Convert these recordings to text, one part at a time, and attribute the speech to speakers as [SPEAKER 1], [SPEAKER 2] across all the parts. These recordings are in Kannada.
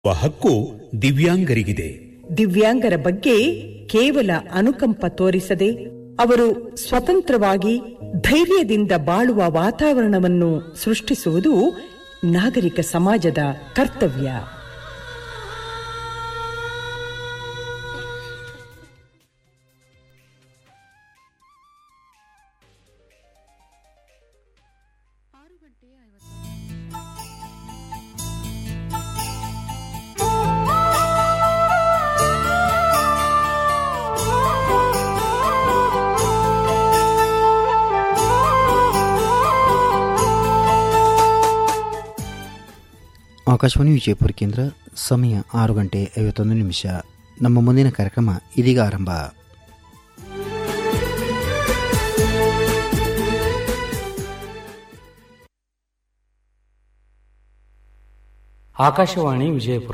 [SPEAKER 1] ಹಕ್ಕು ದಿವ್ಯಾಂಗರಿಗಿದೆ
[SPEAKER 2] ದಿವ್ಯಾಂಗರ ಬಗ್ಗೆ ಕೇವಲ ಅನುಕಂಪ ತೋರಿಸದೆ ಅವರು ಸ್ವತಂತ್ರವಾಗಿ ಧೈರ್ಯದಿಂದ ಬಾಳುವ ವಾತಾವರಣವನ್ನು ಸೃಷ್ಟಿಸುವುದು ನಾಗರಿಕ ಸಮಾಜದ ಕರ್ತವ್ಯ
[SPEAKER 3] ಆಕಾಶವಾಣಿ ವಿಜಯಪುರ ಕೇಂದ್ರ ಸಮಯ ಆರು ಗಂಟೆ ಐವತ್ತೊಂದು ನಿಮಿಷ ನಮ್ಮ ಮುಂದಿನ ಕಾರ್ಯಕ್ರಮ ಇದೀಗ ಆರಂಭ
[SPEAKER 4] ಆಕಾಶವಾಣಿ ವಿಜಯಪುರ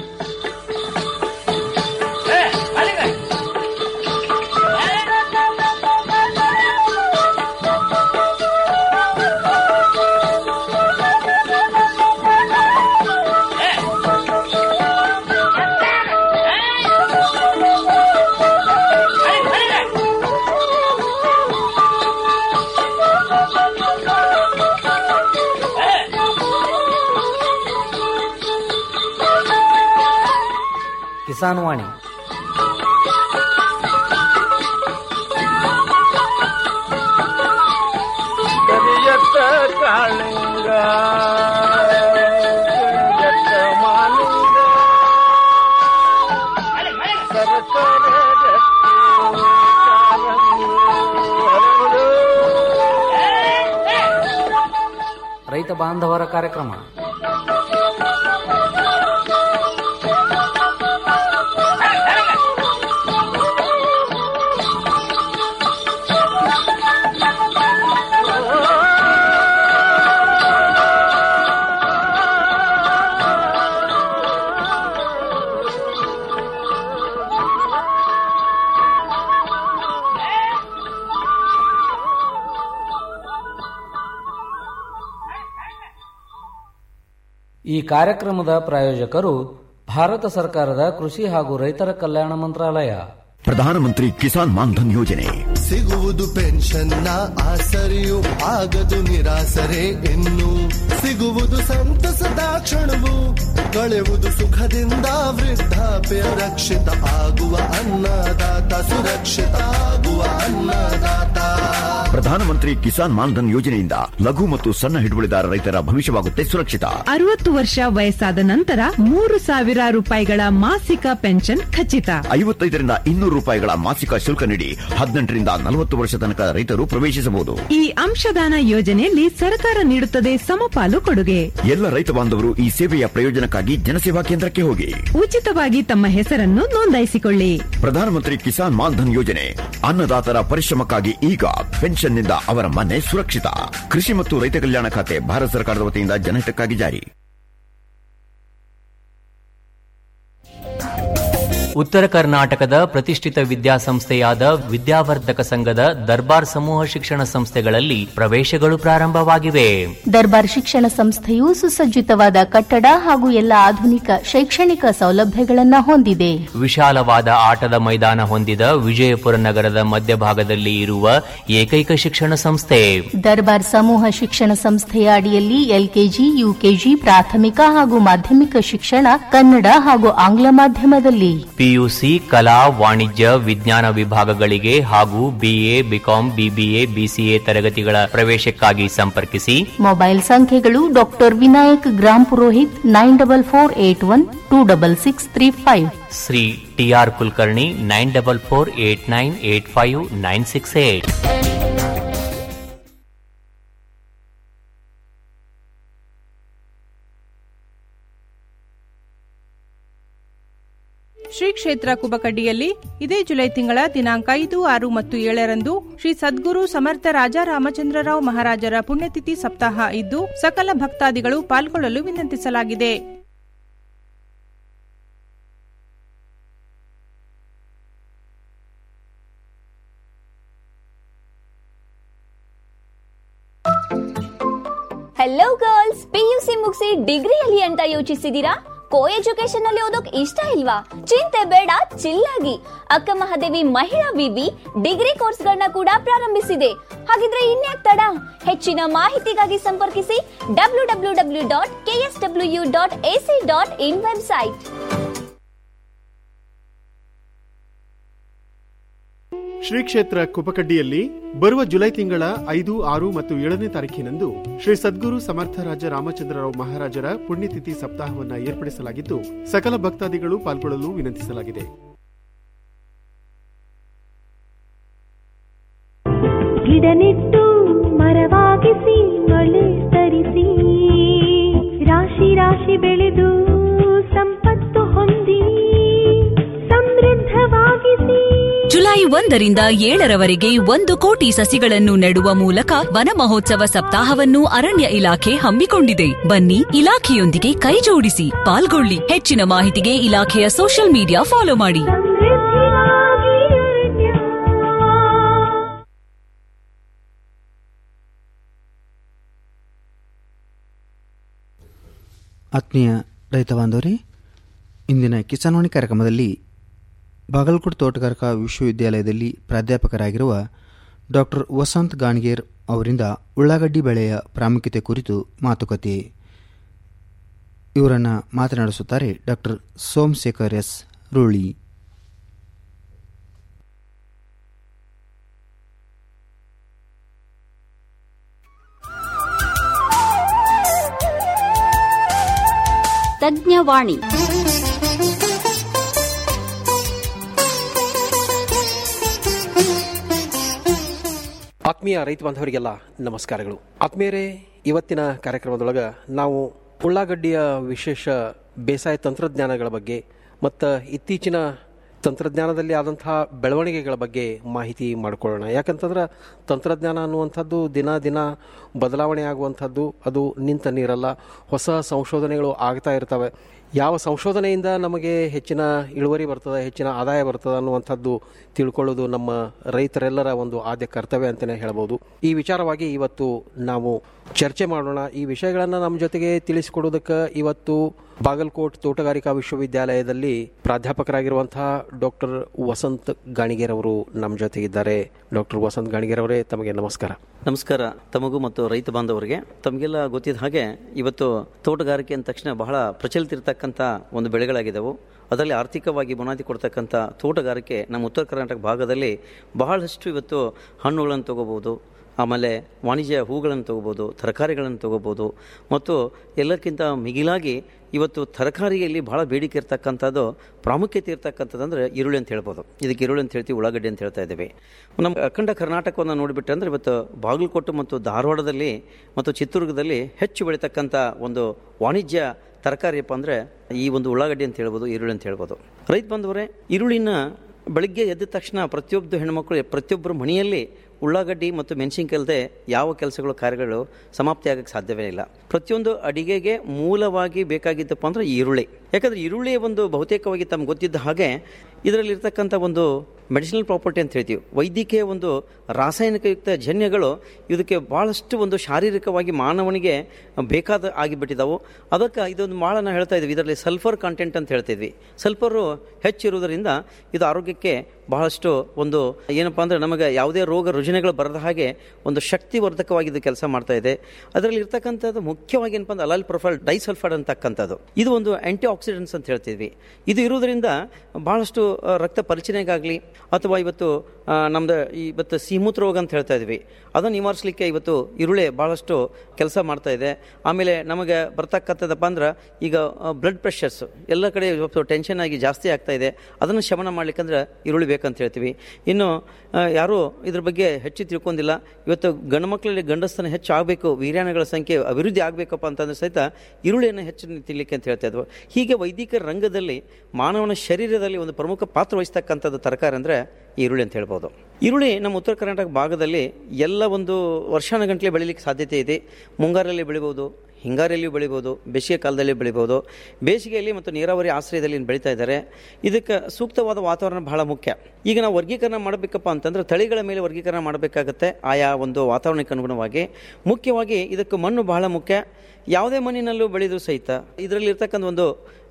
[SPEAKER 4] ಕಿಸಾನ್ ವಾಣಿ
[SPEAKER 5] ಕರಿಯತ್ತ ಕಾಳಿಂಗ ಕರಿಯತ್ತ ಮಾಲಿಂಗ ಸರಸರ ರಕ್ತಿ ಕಾರಂಗಿ ಹರಡು.
[SPEAKER 4] ರೈತ ಬಾಂಧವರ ಕಾರ್ಯಕ್ರಮ ಈ ಕಾರ್ಯಕ್ರಮದ ಪ್ರಾಯೋಜಕರು ಭಾರತ ಸರ್ಕಾರದ ಕೃಷಿ ಹಾಗೂ ರೈತರ ಕಲ್ಯಾಣ ಮಂತ್ರಾಲಯ
[SPEAKER 6] ಪ್ರಧಾನಮಂತ್ರಿ ಕಿಸಾನ್ ಮಾನ್ಧನ್ ಯೋಜನೆ
[SPEAKER 7] ಸಿಗುವುದು ಪೆನ್ಷನ್ನ ಆಸರೆಯು ಆಗದು ನಿರಾಸರೆ ಇನ್ನು ಸಿಗುವುದು ಸಂತಸದ ಕ್ಷಣವು ಕಳೆಯುವುದು ಸುಖದಿಂದ ವೃದ್ಧಾಪ್ಯ ರಕ್ಷಿತ ಆಗುವ ಅನ್ನದಾತ ಸುರಕ್ಷಿತ ಆಗುವ ಅನ್ನದಾತ
[SPEAKER 6] ಪ್ರಧಾನಮಂತ್ರಿ ಕಿಸಾನ್ ಮಾನ್ಧನ್ ಯೋಜನೆಯಿಂದ ಲಘು ಮತ್ತು ಸಣ್ಣ ಹಿಡುವಳಿದಾರ ರೈತರ ಭವಿಷ್ಯವಾಗುತ್ತೆ ಸುರಕ್ಷಿತ
[SPEAKER 8] ಅರವತ್ತು ವರ್ಷ ವಯಸ್ಸಾದ ನಂತರ ಮೂರು ಸಾವಿರ ರೂಪಾಯಿಗಳ ಮಾಸಿಕ ಪೆನ್ಷನ್ ಖಚಿತ
[SPEAKER 6] ಐವತ್ತೈದರಿಂದ ಇನ್ನೂರು ರೂಪಾಯಿಗಳ ಮಾಸಿಕ ಶುಲ್ಕ ನೀಡಿ ಹದಿನೆಂಟರಿಂದ ನಲವತ್ತು ವರ್ಷ ತನಕ ರೈತರು ಪ್ರವೇಶಿಸಬಹುದು
[SPEAKER 8] ಈ ಅಂಶದಾನ ಯೋಜನೆಯಲ್ಲಿ ಸರ್ಕಾರ ನೀಡುತ್ತದೆ ಸಮಪಾಲು ಕೊಡುಗೆ
[SPEAKER 6] ಎಲ್ಲ ರೈತ ಬಾಂಧವರು ಈ ಸೇವೆಯ ಪ್ರಯೋಜನಕ್ಕಾಗಿ ಜನಸೇವಾ ಕೇಂದ್ರಕ್ಕೆ ಹೋಗಿ
[SPEAKER 8] ಉಚಿತವಾಗಿ ತಮ್ಮ ಹೆಸರನ್ನು ನೋಂದಾಯಿಸಿಕೊಳ್ಳಿ
[SPEAKER 6] ಪ್ರಧಾನಮಂತ್ರಿ ಕಿಸಾನ್ ಮಾನ್ಧನ್ ಯೋಜನೆ ಅನ್ನದಾತರ ಪರಿಶ್ರಮಕ್ಕಾಗಿ ಈಗ ಪೆನ್ಷನ್ನಿಂದ ಅವರ ಮನೆ ಸುರಕ್ಷಿತ ಕೃಷಿ ಮತ್ತು ರೈತ ಕಲ್ಯಾಣ ಖಾತೆ ಭಾರತ ಸರ್ಕಾರದ ವತಿಯಿಂದ ಜನಹಿತಕ್ಕಾಗಿ ಜಾರಿ
[SPEAKER 9] ಉತ್ತರ ಕರ್ನಾಟಕದ ಪ್ರತಿಷ್ಠಿತ ವಿದ್ಯಾಸಂಸ್ಥೆಯಾದ ವಿದ್ಯಾವರ್ಧಕ ಸಂಘದ ದರ್ಬಾರ್ ಸಮೂಹ ಶಿಕ್ಷಣ ಸಂಸ್ಥೆಗಳಲ್ಲಿ ಪ್ರವೇಶಗಳು ಪ್ರಾರಂಭವಾಗಿವೆ
[SPEAKER 10] ದರ್ಬಾರ್ ಶಿಕ್ಷಣ ಸಂಸ್ಥೆಯು ಸುಸಜ್ಜಿತವಾದ ಕಟ್ಟಡ ಹಾಗೂ ಎಲ್ಲ ಆಧುನಿಕ ಶೈಕ್ಷಣಿಕ ಸೌಲಭ್ಯಗಳನ್ನು ಹೊಂದಿದೆ
[SPEAKER 9] ವಿಶಾಲವಾದ ಆಟದ ಮೈದಾನ ಹೊಂದಿದ ವಿಜಯಪುರ ನಗರದ ಮಧ್ಯಭಾಗದಲ್ಲಿ ಇರುವ ಏಕೈಕ ಶಿಕ್ಷಣ ಸಂಸ್ಥೆ
[SPEAKER 10] ದರ್ಬಾರ್ ಸಮೂಹ ಶಿಕ್ಷಣ ಸಂಸ್ಥೆಯ ಅಡಿಯಲ್ಲಿ ಎಲ್ಕೆಜಿ ಯುಕೆಜಿ ಪ್ರಾಥಮಿಕ ಹಾಗೂ ಮಾಧ್ಯಮಿಕ ಶಿಕ್ಷಣ ಕನ್ನಡ ಹಾಗೂ ಆಂಗ್ಲ ಮಾಧ್ಯಮದಲ್ಲಿ
[SPEAKER 9] ಪಿಯುಸಿ ಕಲಾ ವಾಣಿಜ್ಯ ವಿಜ್ಞಾನ ವಿಭಾಗಗಳಿಗೆ ಹಾಗೂ ಬಿಎ ಬಿಕಾಂ ಬಿಬಿಎ ಬಿಸಿಎ ತರಗತಿಗಳ ಪ್ರವೇಶಕ್ಕಾಗಿ ಸಂಪರ್ಕಿಸಿ
[SPEAKER 10] ಮೊಬೈಲ್ ಸಂಖ್ಯೆಗಳು doctor Vinayak Gram Purohit nine double four eight one two double six three five
[SPEAKER 9] Shri TR Kulkarni nine double four eight nine eight five nine six eight
[SPEAKER 11] Shri Kshetra ಕುಬಕಡ್ಡಿಯಲ್ಲಿ ಇದೇ ಜುಲೈ ತಿಂಗಳ ದಿನಾಂಕ ಐದು ಆರು ಮತ್ತು ಏಳರಂದು ಶ್ರೀ ಸದ್ಗುರು ಸಮರ್ಥ ರಾಜ ರಾಮಚಂದ್ರರಾವ್ ಮಹಾರಾಜರ ಪುಣ್ಯತಿಥಿ ಸಪ್ತಾಹ ಇದ್ದು ಸಕಲ ಭಕ್ತಾದಿಗಳು ಪಾಲ್ಗೊಳ್ಳಲು ವಿನಂತಿಸಲಾಗಿದೆ
[SPEAKER 12] ಹಲೋ ಗರ್ಲ್ಸ್ ಪಿಯುಸಿ ಮುಗಿಸಿ ಡಿಗ್ರಿಯಲ್ಲಿ ಅಂತ ಯೋಚಿಸಿದೀರಾ ಕೋ ಎಜುಕೇಶನ್ ಅಲ್ಲಿ ಓದೋಕ್ ಇಷ್ಟ ಇಲ್ವಾ ಚಿಂತೆ ಬೇಡ ಚಿಲ್ಲಾಗಿ ಅಕ್ಕ ಮಹಾದೇವಿ ಮಹಿಳಾ ವಿವಿ ಡಿಗ್ರಿ ಕೋರ್ಸ್ಗಳನ್ನ ಕೂಡ ಪ್ರಾರಂಭಿಸಿದೆ ಹಾಗಿದ್ರೆ ಇನ್ಯಾಕ್ ತಡ ಹೆಚ್ಚಿನ ಮಾಹಿತಿಗಾಗಿ ಸಂಪರ್ಕಿಸಿ W W W dot KS W dot AC dot in website
[SPEAKER 13] Shri Kshetra ಕುಪಕಡ್ಡಿಯಲ್ಲಿ ಬರುವ ಜುಲೈ ತಿಂಗಳ ಐದು ಆರು ಮತ್ತು ಏಳನೇ ತಾರೀಖಿನಂದು ಶ್ರೀ ಸದ್ಗುರು ಸಮರ್ಥರಾಜ ರಾಮಚಂದ್ರರಾವ್ ಮಹಾರಾಜರ ಪುಣ್ಯತಿಥಿ ಸಪ್ತಾಹವನ್ನ ಏರ್ಪಡಿಸಲಾಗಿದ್ದು ಸಕಲ ಭಕ್ತಾದಿಗಳು ಪಾಲ್ಗೊಳ್ಳಲು ವಿನಂತಿಸಲಾಗಿದೆ
[SPEAKER 14] ಗಿಡ ನೆಟ್ಟು ಮರವಾಗಿಸಿ ಮಳೆ ತರಿಸಿ ರಾಶಿ ರಾಶಿ ಬೆಳೆದು ಸಂಪತ್ತು ಹೊಂದಿ ಸಮೃದ್ಧವಾಗಿಸಿ
[SPEAKER 15] ಜುಲೈ ಒಂದರಿಂದ ಏಳರವರೆಗೆ ಒಂದು ಕೋಟಿ ಸಸಿಗಳನ್ನು ನೆಡುವ ಮೂಲಕ ವನ ಮಹೋತ್ಸವ ಸಪ್ತಾಹವನ್ನು ಅರಣ್ಯ ಇಲಾಖೆ ಹಮ್ಮಿಕೊಂಡಿದೆ ಬನ್ನಿ ಇಲಾಖೆಯೊಂದಿಗೆ ಕೈಜೋಡಿಸಿ ಪಾಲ್ಗೊಳ್ಳಿ ಹೆಚ್ಚಿನ ಮಾಹಿತಿಗೆ ಇಲಾಖೆಯ ಸೋಷಿಯಲ್ ಮೀಡಿಯಾ ಫಾಲೋ ಮಾಡಿ
[SPEAKER 3] ಆತ್ಮೀಯ ರೈತ ಬಾಂಧವರೇ ಇಂದಿನ ಕಿಸಾನ್ವಾಣಿ ಕಾರ್ಯಕ್ರಮದಲ್ಲಿ ಬಾಗಲಕೋಟೆ ತೋಟಗಾರಿಕಾ ವಿಶ್ವವಿದ್ಯಾಲಯದಲ್ಲಿ ಪ್ರಾಧ್ಯಾಪಕರಾಗಿರುವ ಡಾಕ್ಟರ್ ವಸಂತ್ ಗಾಣಿಗೇರ್ ಅವರಿಂದ ಉಳ್ಳಾಗಡ್ಡಿ ಬೆಳೆಯ ಪ್ರಾಮುಖ್ಯತೆ ಕುರಿತು ಮಾತುಕತೆ ಇವರನ್ನು ಮಾತನಾಡಿಸುತ್ತಾರೆ ಡಾಕ್ಟರ್ ಸೋಮಶೇಖರ್ ಎಸ್ ರೂಳಿ
[SPEAKER 16] ತಜ್ಞವಾಣಿ
[SPEAKER 17] ಆತ್ಮೀಯ ರೈತ ಬಾಂಧವರಿಗೆಲ್ಲ ನಮಸ್ಕಾರಗಳು ಆತ್ಮೀಯರೇ ಇವತ್ತಿನ ಕಾರ್ಯಕ್ರಮದೊಳಗೆ ನಾವು ಉಳ್ಳಾಗಡ್ಡಿಯ ವಿಶೇಷ ಬೇಸಾಯ ತಂತ್ರಜ್ಞಾನಗಳ ಬಗ್ಗೆ ಮತ್ತು ಇತ್ತೀಚಿನ ತಂತ್ರಜ್ಞಾನದಲ್ಲಿ ಆದಂತಹ ಬೆಳವಣಿಗೆಗಳ ಬಗ್ಗೆ ಮಾಹಿತಿ ಮಾಡಿಕೊಳ್ಳೋಣ ಯಾಕಂತಂದ್ರೆ ತಂತ್ರಜ್ಞಾನ ಅನ್ನುವಂಥದ್ದು ದಿನ ದಿನ ಬದಲಾವಣೆ ಆಗುವಂಥದ್ದು ಅದು ನಿಂತ ನೀರಲ್ಲ ಹೊಸ ಸಂಶೋಧನೆಗಳು ಆಗ್ತಾ ಇರ್ತವೆ ಯಾವ ಸಂಶೋಧನೆಯಿಂದ ನಮಗೆ ಹೆಚ್ಚಿನ ಇಳುವರಿ ಬರ್ತದೆ ಹೆಚ್ಚಿನ ಆದಾಯ ಬರ್ತದೆ ಅನ್ನುವಂಥದ್ದು ತಿಳ್ಕೊಳ್ಳೋದು ನಮ್ಮ ರೈತರೆಲ್ಲರ ಒಂದು ಆದ್ಯ ಕರ್ತವ್ಯ ಅಂತಲೇ ಹೇಳ್ಬೋದು ಈ ವಿಚಾರವಾಗಿ ಇವತ್ತು ನಾವು ಚರ್ಚೆ ಮಾಡೋಣ ಈ ವಿಷಯಗಳನ್ನು ನಮ್ಮ ಜೊತೆಗೆ ತಿಳಿಸಿಕೊಡೋದಕ್ಕೆ ಇವತ್ತು ಬಾಗಲಕೋಟ್ ತೋಟಗಾರಿಕಾ ವಿಶ್ವವಿದ್ಯಾಲಯದಲ್ಲಿ ಪ್ರಾಧ್ಯಾಪಕರಾಗಿರುವಂತಹ ಡಾಕ್ಟರ್ ವಸಂತ್ ಗಾಣಿಗೇರ್ ಅವರು ನಮ್ಮ ಜೊತೆಗಿದ್ದಾರೆ ಡಾಕ್ಟರ್ ವಸಂತ್ ಗಾಣಿಗೇರ್ ಅವರೇ ತಮಗೆ ನಮಸ್ಕಾರ
[SPEAKER 18] ನಮಸ್ಕಾರ ತಮಗೂ ಮತ್ತು ರೈತ ಬಾಂಧವರಿಗೆ ತಮಗೆಲ್ಲ ಗೊತ್ತಿದ್ದ ಹಾಗೆ ಇವತ್ತು ತೋಟಗಾರಿಕೆ ಅಂದ ತಕ್ಷಣ ಬಹಳ ಪ್ರಚಲಿತ ಇರತಕ್ಕಂಥ ಒಂದು ಬೆಳೆಗಳಾಗಿದ್ದವು ಅದರಲ್ಲಿ ಆರ್ಥಿಕವಾಗಿ ಬುನಾದಿ ಕೊಡ್ತಕ್ಕಂಥ ತೋಟಗಾರಿಕೆ ನಮ್ಮ ಉತ್ತರ ಕರ್ನಾಟಕ ಭಾಗದಲ್ಲಿ ಬಹಳಷ್ಟು ಇವತ್ತು ಹಣ್ಣುಗಳನ್ನು ತಗೋಬೋದು ಆಮೇಲೆ ವಾಣಿಜ್ಯ ಹೂಗಳನ್ನು ತಗೋಬೋದು ತರಕಾರಿಗಳನ್ನು ತಗೋಬೋದು ಮತ್ತು ಎಲ್ಲಕ್ಕಿಂತ ಮಿಗಿಲಾಗಿ ಇವತ್ತು ತರಕಾರಿಯಲ್ಲಿ ಭಾಳ ಬೇಡಿಕೆ ಇರ್ತಕ್ಕಂಥದ್ದು ಪ್ರಾಮುಖ್ಯತೆ ಇರ್ತಕ್ಕಂಥದ್ದು ಅಂದರೆ ಈರುಳ್ಳಿ ಅಂತ ಹೇಳ್ಬೋದು ಇದಕ್ಕೆ ಈರುಳ್ಳಿ ಅಂತ ಹೇಳ್ತೀವಿ ಉಳ್ಳಾಗಡ್ಡೆ ಅಂತ ಹೇಳ್ತಾ ಇದ್ದೀವಿ ನಮ್ಮ ಅಖಂಡ ಕರ್ನಾಟಕವನ್ನು ನೋಡಿಬಿಟ್ಟೆ ಅಂದರೆ ಇವತ್ತು ಬಾಗಲಕೋಟೆ ಮತ್ತು ಧಾರವಾಡದಲ್ಲಿ ಮತ್ತು ಚಿತ್ರದುರ್ಗದಲ್ಲಿ ಹೆಚ್ಚು ಬೆಳೀತಕ್ಕಂಥ ಒಂದು ವಾಣಿಜ್ಯ ತರಕಾರಿಯಪ್ಪ ಅಂದರೆ ಈ ಒಂದು ಉಳ್ಳಾಗಡ್ಡೆ ಅಂತ ಹೇಳ್ಬೋದು ಈರುಳ್ಳಿ ಅಂತ ಹೇಳ್ಬೋದು ರೈತ ಬಂದವರೇ ಈರುಳ್ಳಿನ ಬೆಳಗ್ಗೆ ಎದ್ದ ತಕ್ಷಣ ಪ್ರತಿಯೊಬ್ಬ ಹೆಣ್ಮಕ್ಳು ಪ್ರತಿಯೊಬ್ಬರ ಮನೆಯಲ್ಲಿ ಉಳ್ಳಾಗಡ್ಡಿ ಮತ್ತು ಮೆಣಸಿನ್ಕಾಯಿ ಇಲ್ಲದೆ ಯಾವ ಕೆಲಸಗಳು ಕಾರ್ಯಗಳು ಸಮಾಪ್ತಿ ಆಗಕ್ಕೆ ಸಾಧ್ಯವೇ ಇಲ್ಲ ಪ್ರತಿಯೊಂದು ಅಡಿಗೆಗೆ ಮೂಲವಾಗಿ ಬೇಕಾಗಿದ್ದಪ್ಪ ಅಂದ್ರೆ ಈರುಳ್ಳಿ ಯಾಕಂದರೆ ಈರುಳ್ಳಿ ಒಂದು ಬಹುತೇಕವಾಗಿ ತಮ್ಗೆ ಗೊತ್ತಿದ್ದ ಹಾಗೆ ಇದರಲ್ಲಿರ್ತಕ್ಕಂಥ ಒಂದು ಮೆಡಿಸಿನಲ್ ಪ್ರಾಪರ್ಟಿ ಅಂತ ಹೇಳ್ತೀವಿ ವೈದ್ಯಕೀಯ ಒಂದು ರಾಸಾಯನಿಕಯುಕ್ತ ಜನ್ಯಗಳು ಇದಕ್ಕೆ ಭಾಳಷ್ಟು ಒಂದು ಶಾರೀರಿಕವಾಗಿ ಮಾನವನಿಗೆ ಬೇಕಾದ ಆಗಿಬಿಟ್ಟಿದ್ದಾವೆ ಅದಕ್ಕೆ ಇದೊಂದು ಭಾಳ ನಾವು ಹೇಳ್ತಾ ಇದ್ವಿ ಇದರಲ್ಲಿ ಸಲ್ಫರ್ ಕಾಂಟೆಂಟ್ ಅಂತ ಹೇಳ್ತಿದ್ವಿ ಸಲ್ಫರು ಹೆಚ್ಚಿರುವುದರಿಂದ ಇದು ಆರೋಗ್ಯಕ್ಕೆ ಬಹಳಷ್ಟು ಒಂದು ಏನಪ್ಪ ಅಂದರೆ ನಮಗೆ ಯಾವುದೇ ರೋಗ ರುಜಿನಗಳು ಬರದ ಹಾಗೆ ಒಂದು ಶಕ್ತಿವರ್ಧಕವಾಗಿ ಇದು ಕೆಲಸ ಮಾಡ್ತಾ ಇದೆ ಅದರಲ್ಲಿ ಇರ್ತಕ್ಕಂಥದ್ದು ಮುಖ್ಯವಾಗಿ ಏನಪ್ಪ ಅಂದ್ರೆ ಅಲಾಲ್ ಪ್ರೊಫೈಲ್ ಡೈಸಲ್ಫೈಡ್ ಅಂತಕ್ಕಂಥದ್ದು ಇದು ಒಂದು ಆಂಟಿ ಆಕ್ಸಿಡೆಂಟ್ಸ್ ಅಂತ ಹೇಳ್ತಿದ್ವಿ ಇದು ಇರುವುದರಿಂದ ಬಹಳಷ್ಟು ಆ, ರಕ್ತ ಪರಿಚನೆಗಾಗಲಿ ಅಥವಾ ಇವತ್ತು ಆ, ನಮ್ದು ಇವತ್ತು ಸಿಮೂತ್ರ ರೋಗ ಅಂತ ಹೇಳ್ತಾ ಇದ್ವಿ ಅದನ್ನು ನಿವಾರಿಸಲಿಕ್ಕೆ ಇವತ್ತು ಈರುಳ್ಳಿ ಭಾಳಷ್ಟು ಕೆಲಸ ಮಾಡ್ತಾ ಇದೆ ಆಮೇಲೆ ನಮಗೆ ಬರ್ತಕ್ಕಂಥದ್ದಪ್ಪ ಅಂದ್ರೆ ಈಗ ಬ್ಲಡ್ ಪ್ರೆಷರ್ಸ್ ಎಲ್ಲ ಕಡೆ ಇವತ್ತು ಟೆನ್ಷನ್ ಆಗಿ ಜಾಸ್ತಿ ಆಗ್ತಾ ಇದೆ ಅದನ್ನು ಶಮನ ಮಾಡ್ಲಿಕ್ಕಂದ್ರೆ ಈರುಳ್ಳಿ ಬೇಕಂತ ಹೇಳ್ತೀವಿ ಇನ್ನು ಆ, ಯಾರೂ ಇದ್ರ ಬಗ್ಗೆ ಹೆಚ್ಚು ತಿಳ್ಕೊಂಡಿಲ್ಲ ಇವತ್ತು ಗಂಡು ಮಕ್ಕಳಲ್ಲಿ ಗಂಡಸ್ತನ ಹೆಚ್ಚು ಆಗಬೇಕು ವೀರ್ಯಾಣಗಳ ಸಂಖ್ಯೆ ಅಭಿವೃದ್ಧಿ ಆಗಬೇಕಪ್ಪ ಅಂತಂದ್ರೆ ಸಹಿತ ಈರುಳ್ಳಿಯನ್ನು ಹೆಚ್ಚು ತಿನ್ನಲಿಕ್ಕೆ ಅಂತ ಹೇಳ್ತಾ ಇದ್ವು ಹೀಗೆ ವೈದಿಕ ರಂಗದಲ್ಲಿ ಮಾನವನ ಶರೀರದಲ್ಲಿ ಒಂದು ಪ್ರಮುಖ ಪಾತ್ರ ವಹಿಸ್ತಕ್ಕಂಥದ್ದು ತರಕಾರಿ ಅಂದರೆ ಈರುಳ್ಳಿ ಅಂತ ಹೇಳ್ಬೋದು ಈರುಳ್ಳಿ ನಮ್ಮ ಉತ್ತರ ಕರ್ನಾಟಕ ಭಾಗದಲ್ಲಿ ಎಲ್ಲ ಒಂದು ವರ್ಷಾನುಗಂಟಲೆ ಬೆಳಿಲಿಕ್ಕೆ ಸಾಧ್ಯತೆ ಇದೆ ಮುಂಗಾರಲ್ಲಿ ಬೆಳಿಬೋದು ಹಿಂಗಾರಿಯಲ್ಲಿಯೂ ಬೆಳಿಬೋದು ಬೇಸಿಗೆ ಕಾಲದಲ್ಲಿ ಬೆಳಿಬೋದು ಬೇಸಿಗೆಯಲ್ಲಿ ಮತ್ತು ನೀರಾವರಿ ಆಶ್ರಯದಲ್ಲಿ ಇನ್ನು ಬೆಳೀತಾ ಇದ್ದಾರೆ ಇದಕ್ಕೆ ಸೂಕ್ತವಾದ ವಾತಾವರಣ ಬಹಳ ಮುಖ್ಯ ಈಗ ನಾವು ವರ್ಗೀಕರಣ ಮಾಡಬೇಕಪ್ಪ ಅಂತಂದ್ರೆ ತಳಿಗಳ ಮೇಲೆ ವರ್ಗೀಕರಣ ಮಾಡಬೇಕಾಗತ್ತೆ ಆಯಾ ಒಂದು ವಾತಾವರಣಕ್ಕೆ ಅನುಗುಣವಾಗಿ ಮುಖ್ಯವಾಗಿ ಇದಕ್ಕೆ ಮಣ್ಣು ಬಹಳ ಮುಖ್ಯ ಯಾವುದೇ ಮಣ್ಣಿನಲ್ಲೂ ಬೆಳೆದರೂ ಸಹಿತ ಇದರಲ್ಲಿ ಇರ್ತಕ್ಕಂಥ ಒಂದು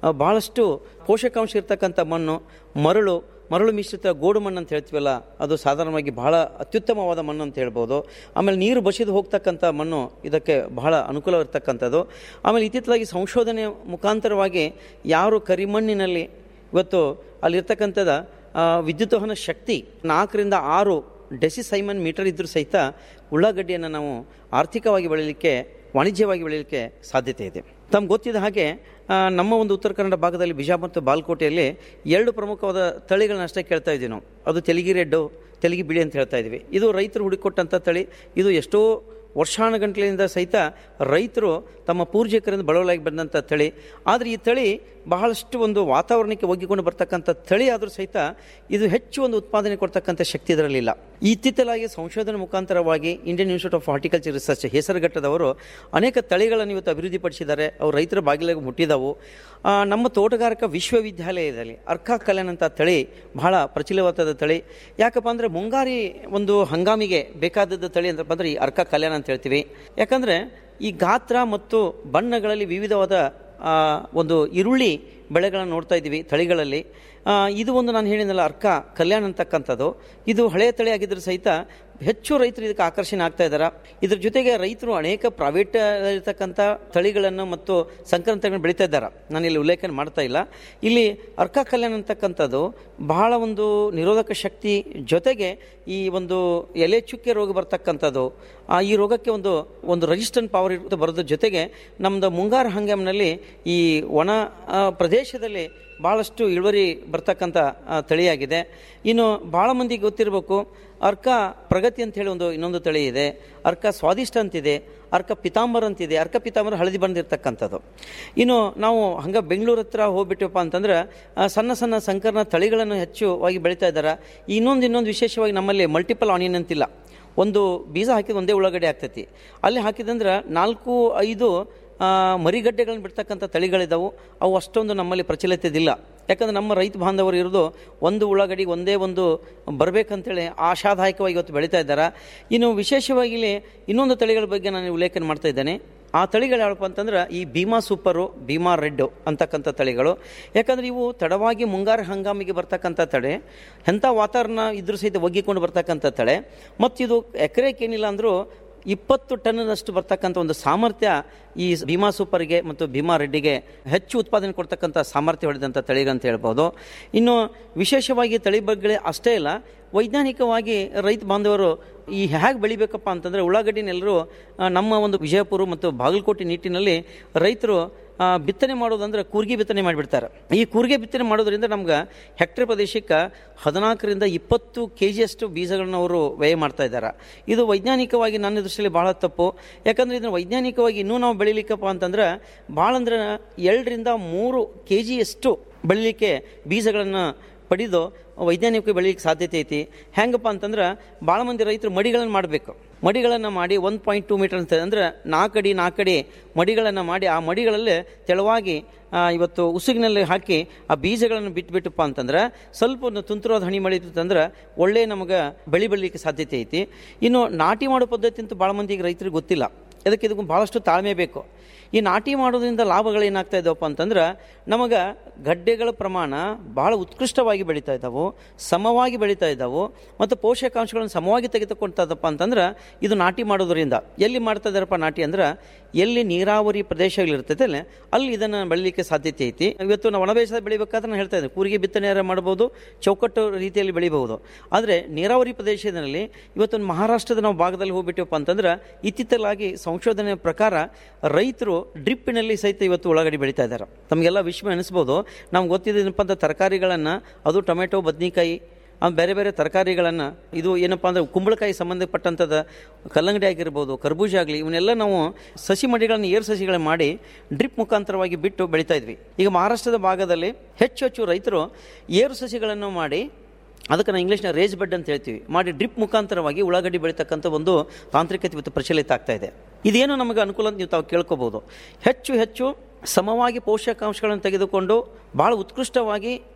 [SPEAKER 18] ಆ, ಬಹಳಷ್ಟು ಪೋಷಕಾಂಶ ಇರ್ತಕ್ಕಂಥ ಮಣ್ಣು ಮರಳು ಮರಳು ಮಿಶ್ರಿತ ಗೋಡು ಮಣ್ಣು ಅಂತ ಹೇಳ್ತೀವಲ್ಲ ಅದು ಸಾಧಾರಣವಾಗಿ ಬಹಳ ಅತ್ಯುತ್ತಮವಾದ ಮಣ್ಣು ಅಂತ ಹೇಳ್ಬೋದು ಆಮೇಲೆ ನೀರು ಬಸಿದು ಹೋಗ್ತಕ್ಕಂಥ ಮಣ್ಣು ಇದಕ್ಕೆ ಬಹಳ ಅನುಕೂಲ ಇರ್ತಕ್ಕಂಥದ್ದು ಆಮೇಲೆ ಇತ್ತೀಚಲಾಗಿ ಸಂಶೋಧನೆ ಮುಖಾಂತರವಾಗಿ ಯಾರು ಕರಿಮಣ್ಣಿನಲ್ಲಿ ಇವತ್ತು ಅಲ್ಲಿರ್ತಕ್ಕಂಥದ ಆ, ವಿದ್ಯುತ್ವಹನ ಶಕ್ತಿ ನಾಲ್ಕರಿಂದ ಆರು ಡೆಸಿಸೈಮನ್ ಮೀಟರ್ ಇದ್ದರೂ ಸಹಿತ ಉಳ್ಳಾಗಡ್ಡಿಯನ್ನು ನಾವು ಆರ್ಥಿಕವಾಗಿ ಬೆಳೀಲಿಕ್ಕೆ ವಾಣಿಜ್ಯವಾಗಿ ಬೆಳೀಲಿಕ್ಕೆ ಸಾಧ್ಯತೆ ಇದೆ ತಮ್ಗೆ ಗೊತ್ತಿದ್ದ ಹಾಗೆ ಆ, ನಮ್ಮ ಒಂದು ಉತ್ತರ ಕನ್ನಡ ಭಾಗದಲ್ಲಿ ಬಿಜಾಪುರ ಮತ್ತು ಬಾಲ್ಕೋಟೆಯಲ್ಲಿ ಎರಡು ಪ್ರಮುಖವಾದ ತಳಿಗಳನ್ನ ಅಷ್ಟೇ ಕೇಳ್ತಾ ಇದ್ದೀವಿ ನಾವು ಅದು ತೆಲಗಿ ರೆಡ್ಡು ತೆಲಗಿ ಬಿಳಿ ಅಂತ ಹೇಳ್ತಾ ಇದ್ವಿ ಇದು ರೈತರು ಹುಡುಕೊಟ್ಟಂಥ ತಳಿ ಇದು ಎಷ್ಟೋ ವರ್ಷಾನುಗಂಟಲಿಂದ ಸಹಿತ ರೈತರು ತಮ್ಮ ಪೂರ್ವಿಕರಿಂದ ಬಳವಲಾಗಿ ಬಂದಂಥ ತಳಿ ಆದರೆ ಈ ತಳಿ ಬಹಳಷ್ಟು ಒಂದು ವಾತಾವರಣಕ್ಕೆ ಒಗ್ಗಿಕೊಂಡು ಬರ್ತಕ್ಕಂಥ ತಳಿ ಆದರೂ ಸಹಿತ ಇದು ಹೆಚ್ಚು ಒಂದು ಉತ್ಪಾದನೆ ಕೊಡ್ತಕ್ಕಂಥ ಶಕ್ತಿ ಇದರಲ್ಲಿಲ್ಲ ಇತ್ತೀಚಲಾಗಿ ಸಂಶೋಧನೆ ಮುಖಾಂತರವಾಗಿ Indian Institute of Horticulture Research ಹೆಸರುಘಟ್ಟದವರು ಅನೇಕ ತಳಿಗಳನ್ನು ಇವತ್ತು ಅಭಿವೃದ್ಧಿಪಡಿಸಿದ್ದಾರೆ ಅವು ರೈತರ ಬಾಗಿಲಿಗೆ ಮುಟ್ಟಿದವು ಆ, ನಮ್ಮ ತೋಟಗಾರಿಕಾ ವಿಶ್ವವಿದ್ಯಾಲಯದಲ್ಲಿ ಅರ್ಕಾ ಕಲ್ಯಾಣ್ ಅಂತ ತಳಿ ಬಹಳ ಪ್ರಚಲಿತವಾದ ತಳಿ ಯಾಕಪ್ಪ ಅಂದರೆ ಮುಂಗಾರಿ ಒಂದು ಹಂಗಾಮಿಗೆ ಬೇಕಾದದ್ದು ತಳಿ ಅಂತಪ್ಪ ಅಂದರೆ ಈ ಅರ್ಕಾ ಕಲ್ಯಾಣ ಅಂತ ಹೇಳ್ತೀವಿ ಯಾಕಂದರೆ ಈ ಗಾತ್ರ ಮತ್ತು ಬಣ್ಣಗಳಲ್ಲಿ ವಿವಿಧವಾದ ಆ, ಒಂದು ಈರುಳ್ಳಿ ಬೆಳೆಗಳನ್ನು ನೋಡ್ತಾ ಇದ್ದೀವಿ ತಳಿಗಳಲ್ಲಿ ಆ, ಇದು ಒಂದು ನಾನು ಹೇಳಿದ್ನಲ್ಲ ಅರ್ಕ ಕಲ್ಯಾಣ ಅಂತಕ್ಕಂಥದ್ದು ಇದು ಹಳೆಯ ತಳಿ ಆಗಿದ್ದರೂ ಸಹಿತ ಹೆಚ್ಚು ರೈತರು ಇದಕ್ಕೆ ಆಕರ್ಷಣೆ ಆಗ್ತಾ ಇದ್ದಾರೆ ಇದ್ರ ಜೊತೆಗೆ ರೈತರು ಅನೇಕ ಪ್ರೈವೇಟ್ ಇರತಕ್ಕಂಥ ತಳಿಗಳನ್ನು ಮತ್ತು ಸಂಕ್ರಾಂತಗಳನ್ನು ಬೆಳೀತಾ ಇದ್ದಾರೆ ನಾನು ಇಲ್ಲಿ ಉಲ್ಲೇಖ ಮಾಡ್ತಾ ಇಲ್ಲ ಇಲ್ಲಿ ಅರ್ಕ ಕಲ್ಯಾಣ ಅಂತಕ್ಕಂಥದ್ದು ಬಹಳ ಒಂದು ನಿರೋಧಕ ಶಕ್ತಿ ಜೊತೆಗೆ ಈ ಒಂದು ಎಲೆ ಚುಕ್ಕೆ ರೋಗ ಬರ್ತಕ್ಕಂಥದ್ದು ಆ ಈ ರೋಗಕ್ಕೆ ಒಂದು ಒಂದು ರೆಸಿಸ್ಟೆಂಟ್ ಪವರ್ ಇರುತ್ತೆ ಬರೋದ್ರ ಜೊತೆಗೆ ನಮ್ಮದು ಮುಂಗಾರು ಹಂಗಾಮಿನಲ್ಲಿ ಈ ಒಣ ಆ, ಪ್ರದೇಶದಲ್ಲಿ ಭಾಳಷ್ಟು ಇಳುವರಿ ಬರ್ತಕ್ಕಂಥ ಆ, ತಳಿಯಾಗಿದೆ ಇನ್ನು ಭಾಳ ಮಂದಿಗೆ ಗೊತ್ತಿರಬೇಕು ಅರ್ಕ ಪ್ರಗತಿ ಅಂತ ಹೇಳಿ ಒಂದು ಇನ್ನೊಂದು ತಳಿ ಇದೆ ಅರ್ಕ ಸ್ವಾದಿಷ್ಟ ಅಂತಿದೆ ಅರ್ಕ ಪಿತಾಂಬರ ಅಂತಿದೆ ಅರ್ಕ ಪಿತಾಂಬರ ಹಳದಿ ಬಂದಿರತಕ್ಕಂಥದ್ದು ಇನ್ನು ನಾವು ಹಂಗೆ ಬೆಂಗಳೂರು ಹತ್ರ ಹೋಗ್ಬಿಟ್ಟಪ್ಪ ಅಂತಂದ್ರೆ ಆ, ಸಣ್ಣ ಸಣ್ಣ ಸಂಕರಣ ತಳಿಗಳನ್ನು ಹೆಚ್ಚುವಾಗಿ ಬೆಳೀತಾ ಇದ್ದಾರೆ ಇನ್ನೊಂದು ಇನ್ನೊಂದು ವಿಶೇಷವಾಗಿ ನಮ್ಮಲ್ಲಿ ಮಲ್ಟಿಪಲ್ ಆನಿಯನ್ ಅಂತಿಲ್ಲ ಒಂದು ಬೀಜ ಹಾಕಿದ ಒಂದೇ ಉಳ್ಳಾಗಡ್ಡೆ ಆಗ್ತೈತಿ ಅಲ್ಲಿ ಹಾಕಿದಂದ್ರೆ ನಾಲ್ಕು ಐದು ಆ, ಮರಿಗಡ್ಡೆಗಳನ್ನು ಬಿಡ್ತಕ್ಕಂಥ ತಳಿಗಳಿದ್ದಾವೆ ಅವು ಅಷ್ಟೊಂದು ನಮ್ಮಲ್ಲಿ ಪ್ರಚಲಿತದಿಲ್ಲ ಯಾಕಂದ್ರೆ ನಮ್ಮ ರೈತ ಬಾಂಧವರು ಇರೋದು ಒಂದು ಉಳ್ಳಾಗಡ್ಡಿಗೆ ಒಂದೇ ಒಂದು ಬರಬೇಕಂತೇಳಿ ಆಶಾದಾಯಕವಾಗಿ ಇವತ್ತು ಬೆಳೀತಾ ಇದ್ದಾರೆ ಇನ್ನು ವಿಶೇಷವಾಗಿ ಇಲ್ಲಿ ಇನ್ನೊಂದು ತಳಿಗಳ ಬಗ್ಗೆ ನಾನು ಉಲ್ಲೇಖನ ಮಾಡ್ತಾ ಇದ್ದೇನೆ ಆ ತಳಿಗಳು ಯಾವಪ್ಪ ಅಂತಂದ್ರೆ ಈ ಭೀಮಾ ಸೂಪರು ಭೀಮಾ ರೆಡ್ಡು ಅಂತಕ್ಕಂಥ ತಳಿಗಳು ಯಾಕಂದ್ರೆ ಇವು ತಡವಾಗಿ ಮುಂಗಾರು ಹಂಗಾಮಿಗೆ ಬರ್ತಕ್ಕಂಥ ತಳೆ ಎಂಥ ವಾತಾವರಣ ಇದ್ರೂ ಸಹಿತ ಒಗ್ಗಿಕೊಂಡು ಬರ್ತಕ್ಕಂಥ ತಳೆ ಮತ್ತು ಇದು ಎಕರೆಗೆ ಏನಿಲ್ಲ ಅಂದರೂ ಇಪ್ಪತ್ತು ಟನ್ನಷ್ಟು ಬರ್ತಕ್ಕಂಥ ಒಂದು ಸಾಮರ್ಥ್ಯ ಈ ಭೀಮಾ ಸೂಪರ್ಗೆ ಮತ್ತು ಭೀಮಾ ರೆಡ್ಡಿಗೆ ಹೆಚ್ಚು ಉತ್ಪಾದನೆ ಕೊಡ್ತಕ್ಕಂಥ ಸಾಮರ್ಥ್ಯ ಹೊಡೆದಂಥ ತಳಿಗಂತ ಹೇಳ್ಬೋದು ಇನ್ನು ವಿಶೇಷವಾಗಿ ತಳಿ ಬಗ್ಗೆ ಅಷ್ಟೇ ಇಲ್ಲ ವೈಜ್ಞಾನಿಕವಾಗಿ ರೈತ ಬಾಂಧವರು ಈ ಹೇಗೆ ಬೆಳಿಬೇಕಪ್ಪ ಅಂತಂದರೆ ಉಳ್ಳಾಗಡ್ಡಿನೆಲ್ಲರೂ ಆ, ನಮ್ಮ ಒಂದು ವಿಜಯಪುರ ಮತ್ತು ಬಾಗಲಕೋಟೆ ನಿಟ್ಟಿನಲ್ಲಿ ರೈತರು ಆ, ಬಿತ್ತನೆ ಮಾಡೋದಂದ್ರೆ ಕೂರ್ಗಿ ಬಿತ್ತನೆ ಮಾಡಿಬಿಡ್ತಾರೆ ಈ ಕೂರ್ಗೆ ಬಿತ್ತನೆ ಮಾಡೋದ್ರಿಂದ ನಮ್ಗೆ ಹೆಕ್ಟೇರ್ ಪ್ರದೇಶಕ್ಕೆ ಹದಿನಾಲ್ಕರಿಂದ ಇಪ್ಪತ್ತು ಕೆ ಜಿಯಷ್ಟು ಬೀಜಗಳನ್ನ ಅವರು ವ್ಯಯ ಮಾಡ್ತಾ ಇದ್ದಾರೆ ಇದು ವೈಜ್ಞಾನಿಕವಾಗಿ ನನ್ನ ದೃಷ್ಟಿಯಲ್ಲಿ ಭಾಳ ತಪ್ಪು ಯಾಕಂದರೆ ಇದನ್ನು ವೈಜ್ಞಾನಿಕವಾಗಿ ಇನ್ನೂ ನಾವು ಬೆಳಿಲಿಕ್ಕಪ್ಪ ಅಂತಂದ್ರೆ ಭಾಳ ಅಂದ್ರೆ ಎರಡರಿಂದ ಮೂರು ಕೆ ಜಿಯಷ್ಟು ಬೆಳಿಲಿಕ್ಕೆ ಬೀಜಗಳನ್ನು ಪಡೆದು ವೈಜ್ಞಾನಿಕ ಬೆಳೀಲಿಕ್ಕೆ ಸಾಧ್ಯತೆ ಐತಿ ಹೆಂಗಪ್ಪ ಅಂತಂದ್ರೆ ಭಾಳ ಮಂದಿ ರೈತರು ಮಡಿಗಳನ್ನು ಮಾಡಬೇಕು ಮಡಿಗಳನ್ನು ಮಾಡಿ ಒನ್ ಪಾಯಿಂಟ್ ಟೂ ಮೀಟರ್ ಅಂತ ಅಂದ್ರೆ ನಾಲ್ಕಡಿ ನಾಲ್ಕಡಿ ಮಡಿಗಳನ್ನು ಮಾಡಿ ಆ ಮಡಿಗಳಲ್ಲೇ ತೆಳುವಾಗಿ ಆ, ಇವತ್ತು ಉಸುಗಿನಲ್ಲಿ ಹಾಕಿ ಆ ಬೀಜಗಳನ್ನು ಬಿಟ್ಬಿಟ್ಟಪ್ಪ ಅಂತಂದ್ರೆ ಸ್ವಲ್ಪ ಒಂದು ತುಂತುರಾದ ಹನಿ ಮಳೆ ಅಂತಂದ್ರೆ ಒಳ್ಳೆ ನಮಗೆ ಬೆಳಿ ಬೆಳಲಿಕ್ಕೆ ಸಾಧ್ಯತೆ ಐತಿ ಇನ್ನು ನಾಟಿ ಮಾಡೋ ಪದ್ಧತಿ ಅಂತೂ ಭಾಳ ಮಂದಿಗೆ ರೈತರಿಗೆ ಗೊತ್ತಿಲ್ಲ ಅದಕ್ಕೆ ಇದಕ್ಕೆ ಭಾಳಷ್ಟು ತಾಳ್ಮೆ ಬೇಕು ಈ ನಾಟಿ ಮಾಡೋದ್ರಿಂದ ಲಾಭಗಳೇನಾಗ್ತಾ ಇದ್ದಾವಪ್ಪ ಅಂತಂದ್ರೆ ನಮಗೆ ಗಡ್ಡೆಗಳ ಪ್ರಮಾಣ ಭಾಳ ಉತ್ಕೃಷ್ಟವಾಗಿ ಬೆಳೀತಾ ಇದ್ದಾವೆ ಸಮವಾಗಿ ಬೆಳೀತಾ ಇದ್ದಾವೆ ಮತ್ತು ಪೋಷಕಾಂಶಗಳನ್ನು ಸಮವಾಗಿ ತೆಗೆದುಕೊಳ್ತಾ ಇದ್ದಪ್ಪ ಅಂತಂದ್ರೆ ಇದು ನಾಟಿ ಮಾಡೋದ್ರಿಂದ ಎಲ್ಲಿ ಮಾಡ್ತಾ ಇದ್ದಾರಪ್ಪ ನಾಟಿ ಅಂದ್ರೆ ಎಲ್ಲಿ ನೀರಾವರಿ ಪ್ರದೇಶಗಳಿರ್ತೈತೆ ಅಲ್ಲಿ ಇದನ್ನು ಬೆಳೀಲಿಕ್ಕೆ ಸಾಧ್ಯತೆ ಐತಿ ಇವತ್ತು ನಾವು ಒಣಬೇಸಾಯ ಬೆಳಿಬೇಕಾದ್ರೆ ನಾನು ಹೇಳ್ತಾ ಇದ್ದೆ ಕೂರಿಗೆ ಬಿತ್ತನೆ ಮಾಡ್ಬೋದು ಚೌಕಟ್ಟು ರೀತಿಯಲ್ಲಿ ಬೆಳಿಬಹುದು ಆದರೆ ನೀರಾವರಿ ಪ್ರದೇಶದಲ್ಲಿ ಇವತ್ತು ಮಹಾರಾಷ್ಟ್ರದ ನಾವು ಭಾಗದಲ್ಲಿ ಹೋಗ್ಬಿಟ್ಟಿವಪ್ಪ ಅಂತಂದ್ರೆ ಇತ್ತಿತ್ತಲಾಗಿ ಸಂಶೋಧನೆ ಪ್ರಕಾರ ರೈತರು ಡ್ರಿಪ್ಪಿನಲ್ಲಿ ಸಹಿತ ಇವತ್ತು ಉಳ್ಳಾಗಡ್ಡಿ ಬೆಳೀತಾ ಇದ್ದಾರೆ ತಮಗೆಲ್ಲ ವಿಶ್ವ ಅನಿಸ್ಬೋದು ನಮ್ಗೆ ಗೊತ್ತಿದ್ದೇನಪ್ಪ ಅಂತ ತರಕಾರಿಗಳನ್ನು ಅದು ಟೊಮೆಟೊ ಬದ್ನಿಕಾಯಿ ಆ ಬೇರೆ ಬೇರೆ ತರಕಾರಿಗಳನ್ನು ಇದು ಏನಪ್ಪ ಅಂದರೆ ಕುಂಬಳಕಾಯಿ ಸಂಬಂಧಪಟ್ಟಂಥದ್ದು ಕಲ್ಲಂಗಡಿ ಆಗಿರ್ಬೋದು ಕರ್ಬೂಜ ಆಗಲಿ ಇವನ್ನೆಲ್ಲ ನಾವು ಸಸಿ ಮಡಿಗಳನ್ನು ಏರು ಸಸಿಗಳನ್ನ ಮಾಡಿ ಡ್ರಿಪ್ ಮುಖಾಂತರವಾಗಿ ಬಿಟ್ಟು ಬೆಳೀತಾ ಇದ್ವಿ ಈಗ ಮಹಾರಾಷ್ಟ್ರದ ಭಾಗದಲ್ಲಿ ಹೆಚ್ಚು ಹೆಚ್ಚು ರೈತರು ಏರು ಸಸಿಗಳನ್ನು ಮಾಡಿ ಅದಕ್ಕೆ ನಾವು ಇಂಗ್ಲೀಷ್ನ ರೇಜ್ ಬೆಡ್ ಅಂತ ಹೇಳ್ತೀವಿ ಮಾಡಿ ಡ್ರಿಪ್ ಮುಖಾಂತರವಾಗಿ ಉಳ್ಳಾಗಡ್ಡಿ ಬೆಳೀತಕ್ಕಂಥ ಒಂದು ತಾಂತ್ರಿಕತೆ ಇವತ್ತು ಪ್ರಚಲಿತ ಆಗ್ತಾ ಇದೆ ಇದೇನು ನಮಗೆ ಅನುಕೂಲ ಅಂತ ನೀವು ತಾವು ಕೇಳ್ಕೋಬಹುದು ಹೆಚ್ಚು ಹೆಚ್ಚು ಸಮವಾಗಿ ಪೋಷಕಾಂಶಗಳನ್ನು ತೆಗೆದುಕೊಂಡು ಭಾಳ ಉತ್ಕೃಷ್ಟವಾಗಿ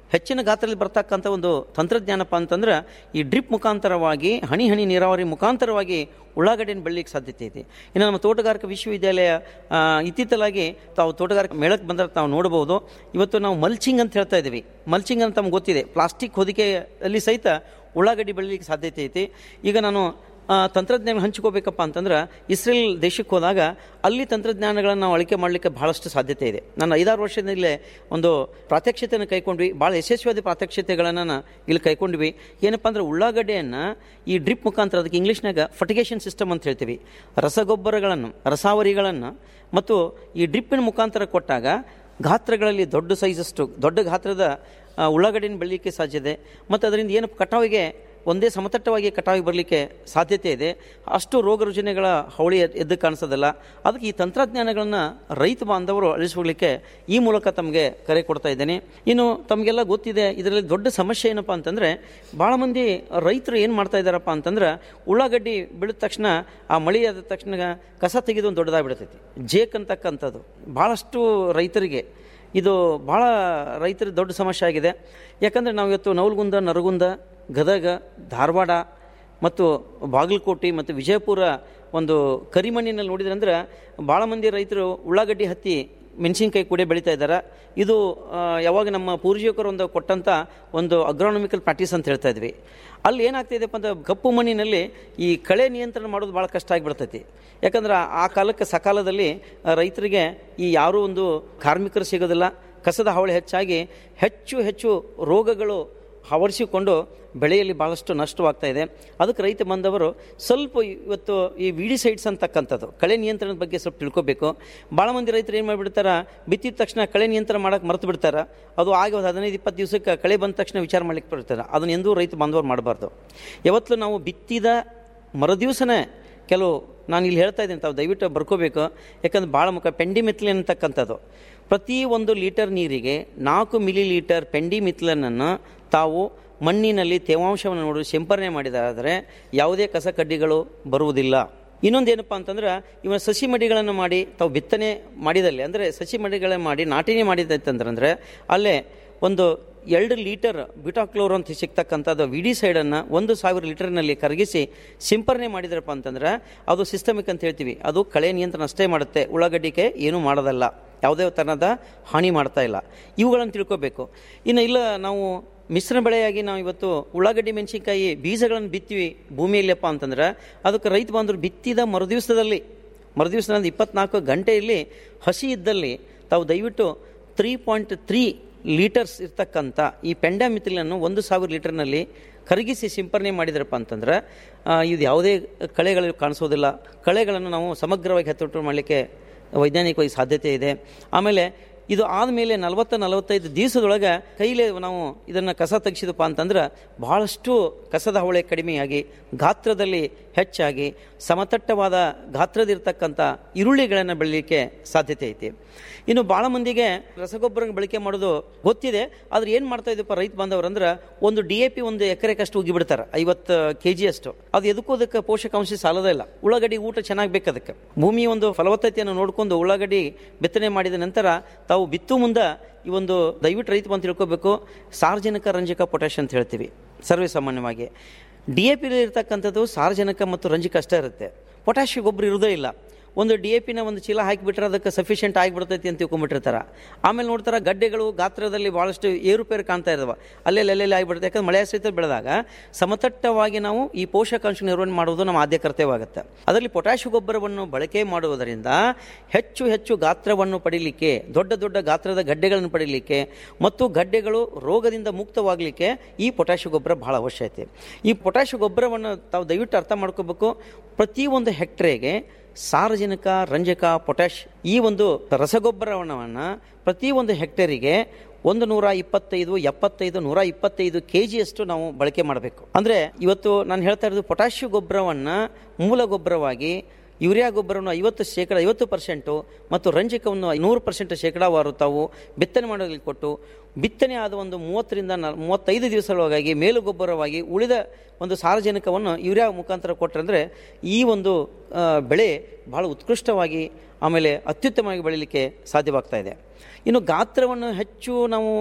[SPEAKER 18] ಹೆಚ್ಚಿನ ಗಾತ್ರದಲ್ಲಿ ಬರ್ತಕ್ಕಂಥ ಒಂದು ತಂತ್ರಜ್ಞಾನಪ್ಪ ಅಂತಂದ್ರೆ ಈ ಡ್ರಿಪ್ ಮುಖಾಂತರವಾಗಿ ಹನಿ ಹನಿ ನೀರಾವರಿ ಮುಖಾಂತರವಾಗಿ ಉಳ್ಳಾಗಡ್ಡೆಯನ್ನು ಬೆಳಲಿಕ್ಕೆ ಸಾಧ್ಯತೆ ಇದೆ ಇನ್ನು ನಮ್ಮ ತೋಟಗಾರಿಕಾ ವಿಶ್ವವಿದ್ಯಾಲಯ ಆ, ಇತ್ತೀಚಲಾಗಿ ತಾವು ತೋಟಗಾರಿಕೆ ಮೇಳಕ್ಕೆ ಬಂದರೆ ತಾವು ನೋಡಬಹುದು ಇವತ್ತು ನಾವು ಮಲ್ಚಿಂಗ್ ಅಂತ ಹೇಳ್ತಾ ಇದ್ದೀವಿ ಮಲ್ಚಿಂಗ್ ಅಂತ ತಮ್ಗೆ ಗೊತ್ತಿದೆ ಪ್ಲಾಸ್ಟಿಕ್ ಹೊದಿಕೆಯಲ್ಲಿ ಸಹಿತ ಉಳ್ಳಾಗಡ್ಡಿ ಬೆಳಲಿಕ್ಕೆ ಸಾಧ್ಯತೆ ಐತಿ ಈಗ ನಾನು ಆ, ತಂತ್ರಜ್ಞಾನ ಹಂಚ್ಕೋಬೇಕಪ್ಪ ಅಂತಂದ್ರೆ ಇಸ್ರೇಲ್ ದೇಶಕ್ಕೆ ಹೋದಾಗ ಅಲ್ಲಿ ತಂತ್ರಜ್ಞಾನಗಳನ್ನು ನಾವು ಅಳಿಕೆ ಮಾಡಲಿಕ್ಕೆ ಬಹಳಷ್ಟು ಸಾಧ್ಯತೆ ಇದೆ ನಾನು ಐದಾರು ವರ್ಷದಲ್ಲೇ ಒಂದು ಪ್ರಾತ್ಯಕ್ಷತೆಯನ್ನು ಕೈಕೊಂಡ್ವಿ ಭಾಳ ಯಶಸ್ವಿಯಾದ ಪ್ರಾತ್ಯಕ್ಷತೆಗಳನ್ನು ನಾ ಇಲ್ಲಿ ಕೈಕೊಂಡ್ವಿ ಏನಪ್ಪ ಅಂದ್ರೆ ಉಳ್ಳಾಗಡ್ಡೆಯನ್ನು ಈ ಡ್ರಿಪ್ ಮುಖಾಂತರ ಅದಕ್ಕೆ ಇಂಗ್ಲೀಷ್ನಾಗ ಫರ್ಟಿಗೇಷನ್ ಸಿಸ್ಟಮ್ ಅಂತ ಹೇಳ್ತೀವಿ ರಸಗೊಬ್ಬರಗಳನ್ನು ರಸಾವರಿಗಳನ್ನು ಮತ್ತು ಈ ಡ್ರಿಪ್ಪಿನ ಮುಖಾಂತರ ಕೊಟ್ಟಾಗ ಗಾತ್ರಗಳಲ್ಲಿ ದೊಡ್ಡ ಸೈಜಷ್ಟು ದೊಡ್ಡ ಗಾತ್ರದ ಆ, ಉಳ್ಳಾಗಡ್ಡೆಯನ್ನು ಬೆಳಲಿಕ್ಕೆ ಸಾಧ್ಯತೆ ಮತ್ತು ಅದರಿಂದ ಏನು ಕಟಾವಿಗೆ ಒಂದೇ ಸಮತಟ್ಟವಾಗಿ ಕಟಾವಿಗೆ ಬರಲಿಕ್ಕೆ ಸಾಧ್ಯತೆ ಇದೆ ಅಷ್ಟು ರೋಗ ರುಜಿನಗಳ ಹವಳಿ ಎದ್- ಎದ್ದು ಕಾಣಿಸೋದಿಲ್ಲ ಅದಕ್ಕೆ ಈ ತಂತ್ರಜ್ಞಾನಗಳನ್ನು ರೈತ ಬಾಂಧವರು ಅಳಿಸ್ಕೊಳ್ಳಿಕ್ಕೆ ಈ ಮೂಲಕ ತಮಗೆ ಕರೆ ಕೊಡ್ತಾ ಇದ್ದೇನೆ ಇನ್ನು ತಮಗೆಲ್ಲ ಗೊತ್ತಿದೆ ಇದರಲ್ಲಿ ದೊಡ್ಡ ಸಮಸ್ಯೆ ಏನಪ್ಪ ಅಂತಂದರೆ ಭಾಳ ಮಂದಿ ರೈತರು ಏನು ಮಾಡ್ತಾ ಇದ್ದಾರಪ್ಪ ಅಂತಂದ್ರೆ ಉಳ್ಳಾಗಡ್ಡಿ ಬೆಳೆದ ತಕ್ಷಣ ಆ ಮಳೆ ಆದ ತಕ್ಷಣ ಕಸ ತೆಗೆದು ಒಂದು ದೊಡ್ಡದಾಗ್ಬಿಡ್ತೈತಿ ಜೇಕ್ ಅಂತಕ್ಕಂಥದ್ದು ಭಾಳಷ್ಟು ರೈತರಿಗೆ ಇದು ಭಾಳ ರೈತರ ದೊಡ್ಡ ಸಮಸ್ಯೆ ಆಗಿದೆ ಯಾಕಂದರೆ ನಾವು ಇವತ್ತು ನವಲ್ಗುಂದ ನರಗುಂದ ಗದಗ ಧಾರವಾಡ ಮತ್ತು ಬಾಗಲಕೋಟೆ ಮತ್ತು ವಿಜಯಪುರ ಒಂದು ಕರಿಮಣ್ಣಿನಲ್ಲಿ ನೋಡಿದ್ರೆ ಅಂದ್ರೆ ಭಾಳ ಮಂದಿ ರೈತರು ಉಳ್ಳಾಗಡ್ಡಿ ಹತ್ತಿ ಮೆಣಸಿನ್ಕಾಯಿ ಕೂಡ ಬೆಳೀತಾ ಇದ್ದಾರೆ ಇದು ಆ, ಯಾವಾಗ ನಮ್ಮ ಪೂರ್ವಿಕರು ಒಂದು ಕೊಟ್ಟಂಥ ಒಂದು ಅಗ್ರಾನಮಿಕಲ್ ಪ್ರಾಕ್ಟೀಸ್ ಅಂತ ಹೇಳ್ತಾ ಇದ್ವಿ ಅಲ್ಲಿ ಏನಾಗ್ತಿದೆಪ್ಪ ಅಂತ ಕಪ್ಪು ಮಣ್ಣಿನಲ್ಲಿ ಈ ಕಳೆ ನಿಯಂತ್ರಣ ಮಾಡೋದು ಭಾಳ ಕಷ್ಟ ಆಗಿಬಿಡ್ತೈತಿ ಯಾಕಂದ್ರೆ ಆ- ಆ ಕಾಲಕ್ಕೆ ಸಕಾಲದಲ್ಲಿ ಆ, ರೈತರಿಗೆ ಈ ಯಾರೂ ಒಂದು ಕಾರ್ಮಿಕರು ಸಿಗೋದಿಲ್ಲ ಕಸದ ಹಾವಳಿ ಹೆಚ್ಚಾಗಿ ಹೆಚ್ಚು ಹೆಚ್ಚು ರೋಗಗಳು ಆವರಿಸಿಕೊಂಡು ಬೆಳೆಯಲ್ಲಿ ಭಾಳಷ್ಟು ನಷ್ಟವಾಗ್ತಾ ಇದೆ ಅದಕ್ಕೆ ರೈತ ಬಂದವರು ಸ್ವಲ್ಪ ಇವತ್ತು ಈ ವಿಡಿಸೈಡ್ಸ್ ಅಂತಕ್ಕಂಥದ್ದು ಕಳೆ ನಿಯಂತ್ರಣದ ಬಗ್ಗೆ ಸ್ವಲ್ಪ ತಿಳ್ಕೊಬೇಕು ಭಾಳ ಮಂದಿ ರೈತರು ಏನು ಮಾಡಿಬಿಡ್ತಾರ ಬಿತ್ತಿದ ತಕ್ಷಣ ಕಳೆ ನಿಯಂತ್ರಣ ಮಾಡೋಕೆ ಮರೆತು ಬಿಡ್ತಾರೆ ಅದು ಆಗಿ ಒಂದು ಹದಿನೈದು ಇಪ್ಪತ್ತು ದಿವಸಕ್ಕೆ ಕಳೆ ಬಂದ ತಕ್ಷಣ ವಿಚಾರ ಮಾಡ್ಲಿಕ್ಕೆ ಬಿಡ್ತಾರೆ ಅದನ್ನ ಎಂದೂ ರೈತ ಬಾಂಧವರು ಮಾಡಬಾರ್ದು ಯಾವತ್ತೂ ನಾವು ಬಿತ್ತಿದ ಮರುದಿವಸನೇ ಕೆಲವು ನಾನು ಇಲ್ಲಿ ಹೇಳ್ತಾ ಇದ್ದೀನಿ ತಾವು ದಯವಿಟ್ಟು ಬರ್ಕೋಬೇಕು ಯಾಕಂದ್ರೆ ಭಾಳ ಮುಖ ಪೆಂಡಿಮಿಥ್ಲಿನ್ ಅಂತಕ್ಕಂಥದ್ದು ಪ್ರತಿ ಒಂದು ಲೀಟರ್ ನೀರಿಗೆ ನಾಲ್ಕು ಮಿಲಿ ಲೀಟರ್ ಪೆಂಡಿಮಿಥ್ಲನನ್ನು ತಾವು ಮಣ್ಣಿನಲ್ಲಿ ತೇವಾಂಶವನ್ನು ನೋಡಿ ಸಿಂಪರಣೆ ಮಾಡಿದಾದರೆ ಯಾವುದೇ ಕಸ ಕಡ್ಡಿಗಳು ಬರುವುದಿಲ್ಲ ಇನ್ನೊಂದೇನಪ್ಪ ಅಂತಂದ್ರೆ ಇವನ ಸಸಿ ಮಡಿಗಳನ್ನು ಮಾಡಿ ತಾವು ಬಿತ್ತನೆ ಮಾಡಿದಲ್ಲಿ ಅಂದರೆ ಸಸಿ ಮಡಿಗಳನ್ನ ಮಾಡಿ ನಾಟಿನೇ ಮಾಡಿದಂತಂದ್ರೆ ಅಲ್ಲೇ ಒಂದು ಎರಡು ಲೀಟರ್ ಬ್ಯೂಟಾಕ್ಲೋರ್ ಅಂತ ಸಿಗ್ತಕ್ಕಂಥದ್ದು ವಿಡಿ ಸೈಡನ್ನು ಒಂದು ಸಾವಿರ ಲೀಟರ್ನಲ್ಲಿ ಕರಗಿಸಿ ಸಿಂಪರಣೆ ಮಾಡಿದ್ರಪ್ಪ ಅಂತಂದ್ರೆ ಅದು ಸಿಸ್ಟಮಿಕ್ ಅಂತ ಹೇಳ್ತೀವಿ ಅದು ಕಳೆ ನಿಯಂತ್ರಣ ಅಷ್ಟೇ ಮಾಡುತ್ತೆ ಉಳ್ಳಾಗಡ್ಡಿಗೆ ಏನೂ ಮಾಡೋದಲ್ಲ ಯಾವುದೇ ಥರದ ಹಾನಿ ಮಾಡ್ತಾ ಇಲ್ಲ ಇವುಗಳನ್ನು ತಿಳ್ಕೊಬೇಕು ಇನ್ನು ಇಲ್ಲ ನಾವು ಮಿಶ್ರ ಬೆಳೆಯಾಗಿ ನಾವು ಇವತ್ತು ಉಳ್ಳಾಗಡ್ಡಿ ಮೆಣಸಿನ್ಕಾಯಿ ಬೀಜಗಳನ್ನು ಬಿತ್ತೀವಿ ಭೂಮಿಯಲ್ಲಪ್ಪ ಅಂತಂದ್ರೆ ಅದಕ್ಕೆ ರೈತ ಬಾಂಧವರು ಬಿತ್ತಿದ ಮರುದಿವಸದಲ್ಲಿ ಮರುದಿವಸದಲ್ಲಿ ಇಪ್ಪತ್ನಾಲ್ಕು ಗಂಟೆಯಲ್ಲಿ ಹಸಿ ಇದ್ದಲ್ಲಿ ತಾವು ದಯವಿಟ್ಟು ತ್ರೀ ಪಾಯಿಂಟ್ ತ್ರೀ ಲೀಟರ್ಸ್ ಇರ್ತಕ್ಕಂಥ ಈ ಪೆಂಡಾಮಿಥಿಲನ್ನು ಒಂದು ಸಾವಿರ ಲೀಟರ್ನಲ್ಲಿ ಕರಗಿಸಿ ಸಿಂಪರಣೆ ಮಾಡಿದ್ರಪ್ಪ ಅಂತಂದ್ರೆ ಆ, ಇದು ಯಾವುದೇ ಕಳೆಗಳು ಕಾಣಿಸೋದಿಲ್ಲ ಕಳೆಗಳನ್ನು ನಾವು ಸಮಗ್ರವಾಗಿ ಹತೋಟಿ ಮಾಡಲಿಕ್ಕೆ ವೈಜ್ಞಾನಿಕವಾಗಿ ಸಾಧ್ಯತೆ ಇದೆ ಆಮೇಲೆ ಇದು ಆದಮೇಲೆ ನಲವತ್ತು ನಲವತ್ತೈದು ದಿವಸದೊಳಗೆ ಕೈಲೇ ನಾವು ಇದನ್ನು ಕಸ ತೆಗೆಸಿದಪ್ಪ ಅಂತಂದ್ರೆ ಭಾಳಷ್ಟು ಕಸದ ಹವಳೆ ಕಡಿಮೆಯಾಗಿ ಗಾತ್ರದಲ್ಲಿ ಹೆಚ್ಚಾಗಿ ಸಮತಟ್ಟವಾದ ಗಾತ್ರದಿರ್ತಕ್ಕಂಥ ಈರುಳ್ಳಿಗಳನ್ನು ಬೆಳೀಲಿಕ್ಕೆ ಸಾಧ್ಯತೆ ಐತಿ ಇನ್ನು ಭಾಳ ಮಂದಿಗೆ ರಸಗೊಬ್ಬರ ಬಳಕೆ ಮಾಡೋದು ಗೊತ್ತಿದೆ ಆದ್ರೆ ಏನು ಮಾಡ್ತಾ ಇದಪ್ಪ ರೈತ ಬಾಂಧವರು ಅಂದ್ರೆ ಒಂದು ಡಿ ಎ ಪಿ ಒಂದು ಎಕರೆಕಷ್ಟು ಉಗಿಬಿಡ್ತಾರೆ ಐವತ್ತು ಕೆ ಜಿ ಅಷ್ಟು ಅದು ಎದಕ್ಕೂ ಅದಕ್ಕೆ ಪೋಷಕಾಂಶ ಸಾಲದೇ ಇಲ್ಲ ಉಳ್ಳಾಗಡ್ಡಿ ಊಟ ಚೆನ್ನಾಗಿ ಬೇಕು ಅದಕ್ಕೆ ಭೂಮಿಯ ಒಂದು ಫಲವತ್ತತೆಯನ್ನು ನೋಡಿಕೊಂಡು ಉಳ್ಳಾಗಡ್ಡಿ ಬಿತ್ತನೆ ಮಾಡಿದ ನಂತರ ತಾವು ಬಿತ್ತು ಮುಂದೆ ಈ ಒಂದು ದಯವಿಟ್ಟು ರೈತ ಬಂದು ತಿಳ್ಕೊಬೇಕು ಸಾರ್ವಜನಿಕ ರಂಜಕ ಪೊಟ್ಯಾಶ್ ಅಂತ ಹೇಳ್ತೀವಿ ಸರ್ವೇ ಸಾಮಾನ್ಯವಾಗಿ ಡಿ ಎ ಪಿಲಿ ಇರ್ತಕ್ಕಂಥದ್ದು ಸಾರ್ವಜನಿಕ ಮತ್ತು ರಂಜಕ ಅಷ್ಟೇ ಇರುತ್ತೆ ಪೊಟ್ಯಾಶ್ ಗೊಬ್ಬರ ಇರೋದೇ ಇಲ್ಲ ಒಂದು ಡಿ ಎ ಪಿನ ಒಂದು ಚೀಲ ಹಾಕಿಬಿಟ್ರೆ ಅದಕ್ಕೆ ಸಫಿಷಿಯೆಂಟ್ ಆಗಿಬಿಡ್ತೈತಿ ಅಂತ ತಿಳ್ಕೊಂಬಿಟ್ಟಿರ್ತಾರೆ ಆಮೇಲೆ ನೋಡ್ತಾರೆ ಗಡ್ಡೆಗಳು ಗಾತ್ರದಲ್ಲಿ ಭಾಳಷ್ಟು ಏರುಪೇರು ಕಾಣ್ತಾ ಇದಾವೆ ಅಲ್ಲೆಲ್ಲಿ ಅಲ್ಲೆಲ್ಲಿ ಆಗಿಬಿಡುತ್ತೆ ಯಾಕಂದ್ರೆ ಮಳೆ ಸಹಿತ ಬೆಳೆದಾಗ ಸಮತಟ್ಟವಾಗಿ ನಾವು ಈ ಪೋಷಕಾಂಶ ನಿರ್ವಹಣೆ ಮಾಡುವುದು ನಮ್ಮ ಆದ್ಯ ಕರ್ತವ್ಯವಾಗುತ್ತೆ ಅದರಲ್ಲಿ ಪೊಟ್ಯಾಶ್ ಗೊಬ್ಬರವನ್ನು ಬಳಕೆ ಮಾಡುವುದರಿಂದ ಹೆಚ್ಚು ಹೆಚ್ಚು ಗಾತ್ರವನ್ನು ಪಡೀಲಿಕ್ಕೆ ದೊಡ್ಡ ದೊಡ್ಡ ಗಾತ್ರದ ಗಡ್ಡೆಗಳನ್ನು ಪಡೀಲಿಕ್ಕೆ ಮತ್ತು ಗಡ್ಡೆಗಳು ರೋಗದಿಂದ ಮುಕ್ತವಾಗಲಿಕ್ಕೆ ಈ ಪೊಟ್ಯಾಶ್ ಗೊಬ್ಬರ ಬಹಳ ಅವಶ್ಯ ಐತೆ ಈ ಪೊಟ್ಯಾಶ್ ಗೊಬ್ಬರವನ್ನು ತಾವು ದಯವಿಟ್ಟು ಅರ್ಥ ಮಾಡ್ಕೋಬೇಕು ಪ್ರತಿಯೊಂದು ಹೆಕ್ಟ್ರೇಗೆ ಸಾರಜನಕ ರಂಜಕ ಪೊಟ್ಯಾಶ್ ಈ ಒಂದು ರಸಗೊಬ್ಬರವನ್ನು ಪ್ರತಿ ಒಂದು ಹೆಕ್ಟೇರಿಗೆ ಒಂದು ನೂರ ಇಪ್ಪತ್ತೈದು ಎಪ್ಪತ್ತೈದು ನೂರ ಇಪ್ಪತ್ತೈದು ಕೆ ಜಿಯಷ್ಟು ನಾವು ಬಳಕೆ ಮಾಡಬೇಕು ಅಂದರೆ ಇವತ್ತು ನಾನು ಹೇಳ್ತಾ ಇರೋದು ಪೊಟ್ಯಾಶ್ ಗೊಬ್ಬರವನ್ನು ಮೂಲ ಗೊಬ್ಬರವಾಗಿ ಯೂರಿಯಾ ಗೊಬ್ಬರವನ್ನು ಐವತ್ತು ಶೇಕಡ ಐವತ್ತು ಪರ್ಸೆಂಟು ಮತ್ತು ರಂಜಕವನ್ನು ನೂರು ಪರ್ಸೆಂಟ್ ಶೇಕಡಾವಾರು ತಾವು ಬಿತ್ತನೆ ಮಾಡೋದಕ್ಕೆ ಕೊಟ್ಟು ಬಿತ್ತನೆ ಆದ ಒಂದು ಮೂವತ್ತರಿಂದ ನ ಮೂವತ್ತೈದು ದಿವಸದೊಳಗಾಗಿ ಮೇಲು ಗೊಬ್ಬರವಾಗಿ ಉಳಿದ ಒಂದು ಸಾರಜನಕವನ್ನು ಯೂರಿಯಾ ಮುಖಾಂತರ ಕೊಟ್ಟರೆ ಈ ಒಂದು ಆ, ಬೆಳೆ ಭಾಳ ಉತ್ಕೃಷ್ಟವಾಗಿ ಆಮೇಲೆ ಅತ್ಯುತ್ತಮವಾಗಿ ಬೆಳೀಲಿಕ್ಕೆ ಸಾಧ್ಯವಾಗ್ತಾ ಇದೆ ಇನ್ನು ಗಾತ್ರವನ್ನು ಹೆಚ್ಚು ನಾವು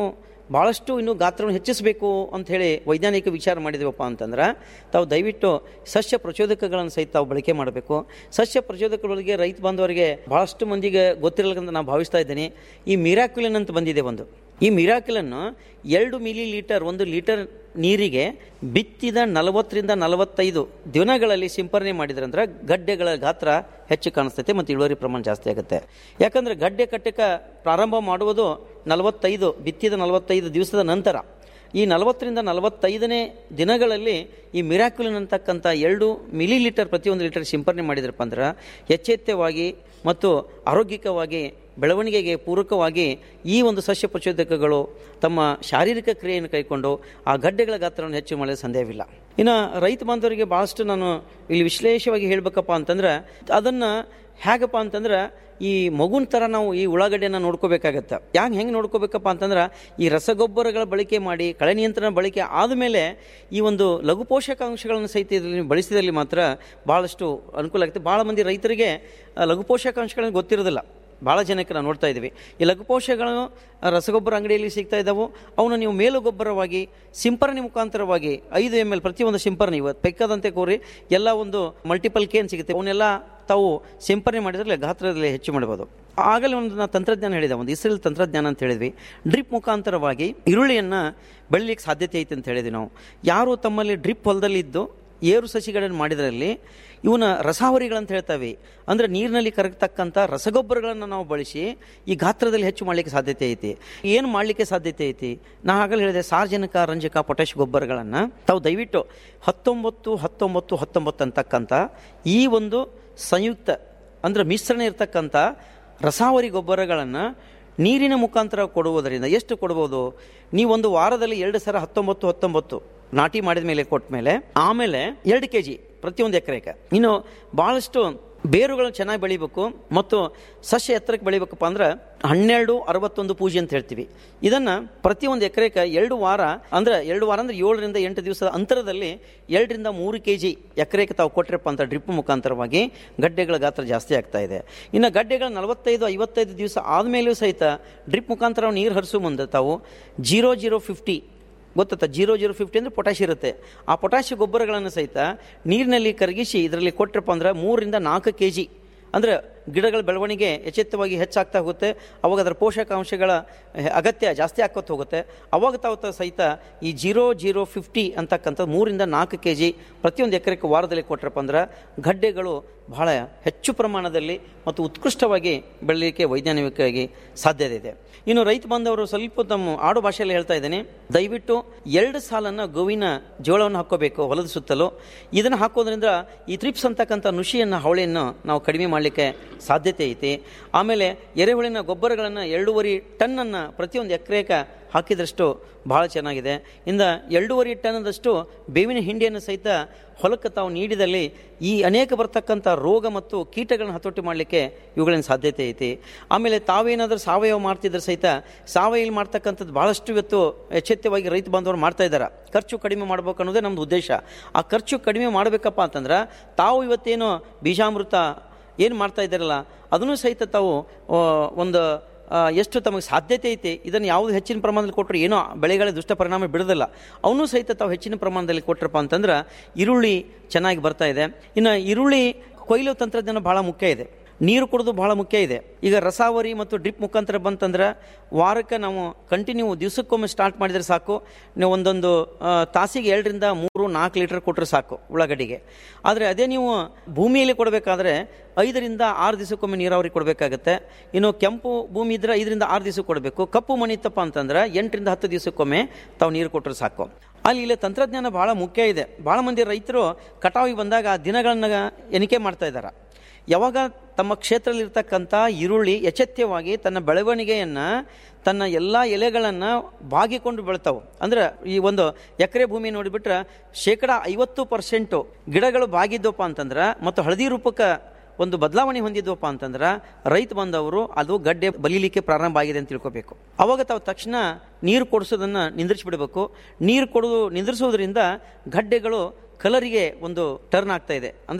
[SPEAKER 18] ಭಾಳಷ್ಟು ಇನ್ನು ಗಾತ್ರವನ್ನು ಹೆಚ್ಚಿಸಬೇಕು ಅಂತ ಹೇಳಿ ವೈಜ್ಞಾನಿಕ ವಿಚಾರ ಮಾಡಿದೀವಪ್ಪ ಅಂತಂದ್ರೆ ತಾವು ದಯವಿಟ್ಟು ಸಸ್ಯ ಪ್ರಚೋದಕಗಳನ್ನು ಸಹಿತ ತಾವು ಬಳಕೆ ಮಾಡಬೇಕು ಸಸ್ಯ ಪ್ರಚೋದಕಗಳಿಗೆ ರೈತ ಬಾಂಧವರಿಗೆ ಭಾಳಷ್ಟು ಮಂದಿಗೆ ಗೊತ್ತಿರಲಿಕ್ಕಂತ ನಾನು ಭಾವಿಸ್ತಾ ಇದ್ದೀನಿ ಈ ಮಿರಾಕ್ಯುಲಿನ್ ಅಂತ ಬಂದಿದೆ ಒಂದು ಈ ಮಿರಾಕಿಲನ್ನು ಎರಡು ಮಿಲಿ ಲೀಟರ್ ಒಂದು ಲೀಟರ್ ನೀರಿಗೆ ಬಿತ್ತಿದ ನಲವತ್ತರಿಂದ ನಲವತ್ತೈದು ದಿನಗಳಲ್ಲಿ ಸಿಂಪರಣೆ ಮಾಡಿದ್ರಂದ್ರೆ ಗಡ್ಡೆಗಳ ಗಾತ್ರ ಹೆಚ್ಚು ಕಾಣಿಸ್ತೈತೆ ಮತ್ತು ಇಳುವರಿ ಪ್ರಮಾಣ ಜಾಸ್ತಿ ಆಗುತ್ತೆ ಯಾಕಂದರೆ ಗಡ್ಡೆ ಕಟ್ಟಕ ಪ್ರಾರಂಭ ಮಾಡುವುದು ನಲವತ್ತೈದು ಬಿತ್ತಿದ ನಲವತ್ತೈದು ದಿವಸದ ನಂತರ ಈ ನಲವತ್ತರಿಂದ ನಲವತ್ತೈದನೇ ದಿನಗಳಲ್ಲಿ ಈ ಮಿರಾಕ್ಯುಲಿನ್ ಅಂತಕ್ಕಂಥ ಎರಡು ಮಿಲಿ ಲೀಟರ್ ಪ್ರತಿಯೊಂದು ಲೀಟರ್ ಸಿಂಪರಣೆ ಮಾಡಿದ್ರಪ್ಪ ಅಂದ್ರೆ ಎಚ್ಚೆತ್ತವಾಗಿ ಮತ್ತು ಆರೋಗ್ಯಕವಾಗಿ ಬೆಳವಣಿಗೆಗೆ ಪೂರಕವಾಗಿ ಈ ಒಂದು ಸಸ್ಯ ಪ್ರಚೋದಕಗಳು ತಮ್ಮ ಶಾರೀರಿಕ ಕ್ರಿಯೆಯನ್ನು ಕೈಕೊಂಡು ಆ ಗಡ್ಡೆಗಳ ಗಾತ್ರವನ್ನು ಹೆಚ್ಚು ಮಾಡಲು ಸಂದೇಹವಿಲ್ಲ ಇನ್ನು ರೈತ ಬಾಂಧವರಿಗೆ ಭಾಳಷ್ಟು ನಾನು ಇಲ್ಲಿ ವಿಶ್ಲೇಷವಾಗಿ ಹೇಳಬೇಕಪ್ಪ ಅಂತಂದ್ರೆ ಅದನ್ನು ಹೇಗಪ್ಪ ಅಂತಂದ್ರೆ ಈ ಮಗುನ ಥರ ನಾವು ಈ ಉಳ್ಳಾಗಡ್ಡೆನ ನೋಡ್ಕೋಬೇಕಾಗತ್ತೆ ಯಾಕೆ ಹೆಂಗೆ ನೋಡ್ಕೋಬೇಕಪ್ಪ ಅಂತಂದ್ರೆ ಈ ರಸಗೊಬ್ಬರಗಳ ಬಳಕೆ ಮಾಡಿ ಕಳೆ ನಿಯಂತ್ರಣ ಬಳಕೆ ಆದಮೇಲೆ ಈ ಒಂದು ಲಘು ಪೋಷಕಾಂಶಗಳನ್ನು ಸಹಿತ ಇದರಲ್ಲಿ ಬಳಸಿದಲ್ಲಿ ಮಾತ್ರ ಭಾಳಷ್ಟು ಅನುಕೂಲ ಆಗುತ್ತೆ ಭಾಳ ಮಂದಿ ರೈತರಿಗೆ ಆ, ಲಘು ಪೋಷಕಾಂಶಗಳನ್ನು ಗೊತ್ತಿರೋದಿಲ್ಲ ಭಾಳ ಜನಕ್ಕೆ ನಾವು ನೋಡ್ತಾ ಇದ್ದೀವಿ ಈ ಲಘು ಪೋಷಕಗಳು ರಸಗೊಬ್ಬರ ಅಂಗಡಿಯಲ್ಲಿ ಸಿಗ್ತಾ ಇದ್ದಾವೆ ಅವನ್ನ ನೀವು ಮೇಲು ಗೊಬ್ಬರವಾಗಿ ಸಿಂಪರಣೆ ಮುಖಾಂತರವಾಗಿ ಐದು ಎಮ್ ಎಲ್ ಪ್ರತಿಯೊಂದು ಸಿಂಪರಣೆ ಇವತ್ತು ಬೆಕ್ಕದಂತೆ ಕೋರಿ ಎಲ್ಲ ಒಂದು ಮಲ್ಟಿಪಲ್ ಕೇನ್ ಸಿಗುತ್ತೆ ಅವನ್ನೆಲ್ಲ ತಾವು ಸಿಂಪರಣೆ ಮಾಡಿದ್ರೆ ಗಾತ್ರದಲ್ಲಿ ಹೆಚ್ಚು ಮಾಡ್ಬೋದು ಆಗಲೇ ಒಂದು ನಾನು ತಂತ್ರಜ್ಞಾನ ಹೇಳಿದೆ ಒಂದು ಇಸ್ರೇಲ್ ತಂತ್ರಜ್ಞಾನ ಅಂತ ಹೇಳಿದ್ವಿ ಡ್ರಿಪ್ ಮುಖಾಂತರವಾಗಿ ಈರುಳ್ಳಿಯನ್ನು ಬೆಳಿಲಿಕ್ಕೆ ಸಾಧ್ಯತೆ ಐತೆ ಅಂತ ಹೇಳಿದ್ವಿ ನಾವು ಯಾರು ತಮ್ಮಲ್ಲಿ ಡ್ರಿಪ್ ಹೊಲದಲ್ಲಿ ಇದ್ದು ಏರು ಸಸಿಗಳನ್ನು ಮಾಡಿದ್ರಲ್ಲಿ ಇವನ ರಸಾವರಿಗಳಂತ ಹೇಳ್ತಾವೆ ಅಂದರೆ ನೀರಿನಲ್ಲಿ ಕರಗತಕ್ಕಂಥ ರಸಗೊಬ್ಬರಗಳನ್ನು ನಾವು ಬಳಸಿ ಈ ಗಾತ್ರದಲ್ಲಿ ಹೆಚ್ಚು ಮಾಡಲಿಕ್ಕೆ ಸಾಧ್ಯತೆ ಐತಿ ಏನು ಮಾಡಲಿಕ್ಕೆ ಸಾಧ್ಯತೆ ಐತಿ ನಾ ಆಗಲೇ ಹೇಳಿದೆ ಸಾರ್ವಜನಿಕ ರಂಜಕ ಪೊಟ್ಯಾಶ್ ಗೊಬ್ಬರಗಳನ್ನು ತಾವು ದಯವಿಟ್ಟು ಹತ್ತೊಂಬತ್ತು ಹತ್ತೊಂಬತ್ತು ಹತ್ತೊಂಬತ್ತು ಅಂತಕ್ಕಂಥ ಈ ಒಂದು ಸಂಯುಕ್ತ ಅಂದರೆ ಮಿಶ್ರಣ ಇರ್ತಕ್ಕಂಥ ರಸಾವರಿ ಗೊಬ್ಬರಗಳನ್ನು ನೀರಿನ ಮುಖಾಂತರ ಕೊಡುವುದರಿಂದ ಎಷ್ಟು ಕೊಡ್ಬೋದು ನೀವು ಒಂದು ವಾರದಲ್ಲಿ ಎರಡು ಸಲ ಹತ್ತೊಂಬತ್ತು ಹತ್ತೊಂಬತ್ತು ನಾಟಿ ಮಾಡಿದ ಮೇಲೆ ಕೊಟ್ಟ ಮೇಲೆ ಆಮೇಲೆ ಎರಡು ಕೆ ಜಿ ಪ್ರತಿಯೊಂದು ಎಕರೆಗೆ ಇನ್ನು ಭಾಳಷ್ಟು ಬೇರುಗಳು ಚೆನ್ನಾಗಿ ಬೆಳಿಬೇಕು ಮತ್ತು ಸಸ್ಯ ಎತ್ತರಕ್ಕೆ ಬೆಳಿಬೇಕಪ್ಪ ಅಂದ್ರೆ ಹನ್ನೆರಡು ಅರವತ್ತೊಂದು ಪೂಜೆ ಅಂತ ಹೇಳ್ತೀವಿ ಇದನ್ನು ಪ್ರತಿಯೊಂದು ಎಕರೆಗೆ ಎರಡು ವಾರ ಅಂದ್ರೆ ಎರಡು ವಾರ ಅಂದ್ರೆ ಏಳರಿಂದ ಎಂಟು ದಿವಸದ ಅಂತರದಲ್ಲಿ ಎರಡರಿಂದ ಮೂರು ಕೆ ಜಿ ಎಕರೆಗೆ ತಾವು ಕೊಟ್ಟರಪ್ಪ ಅಂತ ಡ್ರಿಪ್ ಮುಖಾಂತರವಾಗಿ ಗಡ್ಡೆಗಳ ಗಾತ್ರ ಜಾಸ್ತಿ ಆಗ್ತಾ ಇದೆ ಇನ್ನು ಗಡ್ಡೆಗಳು ನಲವತ್ತೈದು ಐವತ್ತೈದು ದಿವಸ ಆದಮೇಲೂ ಸಹಿತ ಡ್ರಿಪ್ ಮುಖಾಂತರ ನೀರು ಹರಿಸೋ ಮುಂದೆ ತಾವು ಜೀರೋ ಜೀರೋ ಫಿಫ್ಟಿ ಗೊತ್ತಾ ಜೀರೋ ಜೀರೋ ಫಿಫ್ಟಿ ಅಂದರೆ ಪೊಟ್ಯಾಶ್ ಇರುತ್ತೆ ಆ ಪೊಟ್ಯಾಶ್ ಗೊಬ್ಬರಗಳನ್ನು ಸಹಿತ ನೀರಿನಲ್ಲಿ ಕರಗಿಸಿ ಇದರಲ್ಲಿ ಕೊಟ್ಟರಪ್ಪ ಅಂದ್ರೆ ಮೂರರಿಂದ ನಾಲ್ಕು ಕೆ ಜಿ ಅಂದರೆ ಗಿಡಗಳ ಬೆಳವಣಿಗೆ ಎಚ್ಚೆತ್ತವಾಗಿ ಹೆಚ್ಚಾಗ್ತಾ ಹೋಗುತ್ತೆ ಅವಾಗ ಅದರ ಪೋಷಕಾಂಶಗಳ ಅಗತ್ಯ ಜಾಸ್ತಿ ಆಕೋತ ಹೋಗುತ್ತೆ ಅವಾಗ ತಾವು ತ- ಸಹಿತ ಈ ಜೀರೋ ಜೀರೋ ಫಿಫ್ಟಿ ಅಂತಕ್ಕಂಥ ಮೂರಿಂದ ನಾಲ್ಕು ಕೆ ಜಿ ಪ್ರತಿಯೊಂದು ಎಕರೆಗೆ ವಾರದಲ್ಲಿ ಕೊಟ್ಟರಪ್ಪ ಅಂದ್ರೆ ಗಡ್ಡೆಗಳು ಬಹಳ ಹೆಚ್ಚು ಪ್ರಮಾಣದಲ್ಲಿ ಮತ್ತು ಉತ್ಕೃಷ್ಟವಾಗಿ ಬೆಳಲಿಕ್ಕೆ ವೈಜ್ಞಾನಿಕವಾಗಿ ಸಾಧ್ಯತೆ ಇದೆ ಇನ್ನು ರೈತ ಬಾಂಧವರು ಸ್ವಲ್ಪ ತಮ್ಮ ಆಡು ಭಾಷೆಯಲ್ಲಿ ಹೇಳ್ತಾ ಇದ್ದೇನೆ ದಯವಿಟ್ಟು ಎರಡು ಸಾಲನ್ನು ಗೋವಿನ ಜೋಳವನ್ನು ಹಾಕ್ಕೋಬೇಕು ಹೊಲದ ಸುತ್ತಲೂ ಇದನ್ನು ಹಾಕೋದ್ರಿಂದ ಈ ತ್ರಿಪ್ಸ್ ಅಂತಕ್ಕಂಥ ನುಷಿಯನ್ನು ಹವಳೆಯನ್ನು ನಾವು ಕಡಿಮೆ ಮಾಡಲಿಕ್ಕೆ ಸಾಧ್ಯತೆ ಐತಿ ಆಮೇಲೆ ಎರೆಹುಳಿನ ಗೊಬ್ಬರಗಳನ್ನು ಎರಡೂವರೆ ಟನ್ನನ್ನು ಪ್ರತಿಯೊಂದು ಎಕರೆಗೆ ಹಾಕಿದಷ್ಟು ಭಾಳ ಚೆನ್ನಾಗಿದೆ ಇಂದ ಎರಡೂವರೆ ಟನ್ನದಷ್ಟು ಬೇವಿನ ಹಿಂಡಿಯನ್ನು ಸಹಿತ ಹೊಲಕ್ಕೆ ತಾವು ನೀಡಿದಲ್ಲಿ ಈ ಅನೇಕ ಬರ್ತಕ್ಕಂಥ ರೋಗ ಮತ್ತು ಕೀಟಗಳನ್ನು ಹತೋಟಿ ಮಾಡಲಿಕ್ಕೆ ಇವುಗಳಿನ ಸಾಧ್ಯತೆ ಐತಿ ಆಮೇಲೆ ತಾವೇನಾದರೂ ಸಾವಯವ ಮಾಡ್ತಿದ್ರೆ ಸಹಿತ ಸಾವಯವ ಮಾಡ್ತಕ್ಕಂಥದ್ದು ಭಾಳಷ್ಟು ಇವತ್ತು ಎಚ್ಚೆತ್ತವಾಗಿ ರೈತ ಬಾಂಧವರು ಮಾಡ್ತಾ ಇದ್ದಾರೆ ಖರ್ಚು ಕಡಿಮೆ ಮಾಡ್ಬೇಕು ಅನ್ನೋದೇ ನಮ್ಮದು ಉದ್ದೇಶ ಆ ಖರ್ಚು ಕಡಿಮೆ ಮಾಡಬೇಕಪ್ಪ ಅಂತಂದ್ರೆ ತಾವು ಇವತ್ತೇನು ಬೀಜಾಮೃತ ಏನು ಮಾಡ್ತಾ ಇದ್ದಾರಲ್ಲ ಅದನ್ನು ಸಹಿತ ತಾವು ಆ, ಒಂದು ಆ, ಎಷ್ಟು ತಮಗೆ ಸಾಧ್ಯತೆ ಐತಿ ಇದನ್ನು ಯಾವುದು ಹೆಚ್ಚಿನ ಪ್ರಮಾಣದಲ್ಲಿ ಕೊಟ್ಟರು ಏನೋ ಬೆಳೆಗಳ ದುಷ್ಟ ಪರಿಣಾಮ ಬಿಡೋದಿಲ್ಲ ಅವನು ಸಹಿತ ತಾವು ಹೆಚ್ಚಿನ ಪ್ರಮಾಣದಲ್ಲಿ ಕೊಟ್ಟರಪ್ಪ ಅಂತಂದ್ರೆ ಈರುಳ್ಳಿ ಚೆನ್ನಾಗಿ ಬರ್ತಾ ಇದೆ ಇನ್ನು ಈರುಳ್ಳಿ ಕೊಯ್ಲು ತಂತ್ರಜ್ಞಾನ ಭಾಳ ಮುಖ್ಯ ಇದೆ ನೀರು ಕುಡಿದು ಭಾಳ ಮುಖ್ಯ ಇದೆ ಈಗ ರಸಾವರಿ ಮತ್ತು ಡ್ರಿಪ್ ಮುಖಾಂತರ ಬಂತಂದ್ರೆ ವಾರಕ್ಕೆ ನಾವು ಕಂಟಿನ್ಯೂ ದಿವಸಕ್ಕೊಮ್ಮೆ ಸ್ಟಾರ್ಟ್ ಮಾಡಿದರೆ ಸಾಕು ನೀವು ಒಂದೊಂದು ಆ, ತಾಸಿಗೆ ಎರಡರಿಂದ ಮೂರು ನಾಲ್ಕು ಲೀಟರ್ ಕೊಟ್ಟರೆ ಸಾಕು ಉಳ್ಳಾಗಡ್ಡಿಗೆ ಆದರೆ ಅದೇ ನೀವು ಭೂಮಿಯಲ್ಲಿ ಕೊಡಬೇಕಾದ್ರೆ ಐದರಿಂದ ಆರು ದಿವಸಕ್ಕೊಮ್ಮೆ ನೀರಾವರಿ ಕೊಡಬೇಕಾಗತ್ತೆ ಇನ್ನು ಕೆಂಪು ಭೂಮಿ ಇದ್ರೆ ಐದರಿಂದ ಆರು ದಿವಸಕ್ಕೆ ಕೊಡಬೇಕು ಕಪ್ಪು ಮಣ್ಣು ಇತ್ತಪ್ಪ ಅಂತಂದ್ರೆ ಎಂಟರಿಂದ ಹತ್ತು ದಿವಸಕ್ಕೊಮ್ಮೆ ತಾವು ನೀರು ಕೊಟ್ಟರೆ ಸಾಕು ಅಲ್ಲಿ ಇಲ್ಲಿ ತಂತ್ರಜ್ಞಾನ ಭಾಳ ಮುಖ್ಯ ಇದೆ ಭಾಳ ಮಂದಿ ರೈತರು ಕಟಾವಿಗೆ ಬಂದಾಗ ಆ ದಿನಗಳನ್ನ ಎಣಿಕೆ ಮಾಡ್ತಾ ಇದ್ದಾರೆ ಯಾವಾಗ ತಮ್ಮ ಕ್ಷೇತ್ರದಲ್ಲಿರ್ತಕ್ಕಂಥ ಈರುಳ್ಳಿ ಎಚ್ಚೆತ್ಯವಾಗಿ ತನ್ನ ಬೆಳವಣಿಗೆಯನ್ನು ತನ್ನ ಎಲ್ಲ ಎಲೆಗಳನ್ನು ಬಾಗಿಕೊಂಡು ಬೆಳ್ತಾವೆ ಅಂದ್ರೆ ಈ ಒಂದು ಎಕರೆ ಭೂಮಿ ನೋಡಿಬಿಟ್ರೆ ಶೇಕಡ ಐವತ್ತು ಪರ್ಸೆಂಟು ಗಿಡಗಳು ಬಾಗಿದ್ದವಪ್ಪ ಅಂತಂದ್ರೆ ಮತ್ತು ಹಳದಿ ರೂಪಕ್ಕೆ ಒಂದು ಬದಲಾವಣೆ ಹೊಂದಿದ್ವಪ್ಪ ಅಂತಂದ್ರೆ ರೈತ ಬಂದವರು ಅದು ಗಡ್ಡೆ ಬಲಿಲಿಕ್ಕೆ ಪ್ರಾರಂಭ ಆಗಿದೆ ಅಂತ ತಿಳ್ಕೊಬೇಕು ಅವಾಗ ತಾವು ತಕ್ಷಣ ನೀರು ಕೊಡಿಸೋದನ್ನು ನಿಂದ್ರಿಸ್ಬಿಡ್ಬೇಕು ನೀರು ಕೊಡೋದು ನಿಂದ್ರಿಸೋದ್ರಿಂದ ಗಡ್ಡೆಗಳು ಕಲರಿಗೆ ಒಂದು ಟರ್ನ್ ಆಗ್ತಾ ಇದೆ ಅಂದ್ರೆ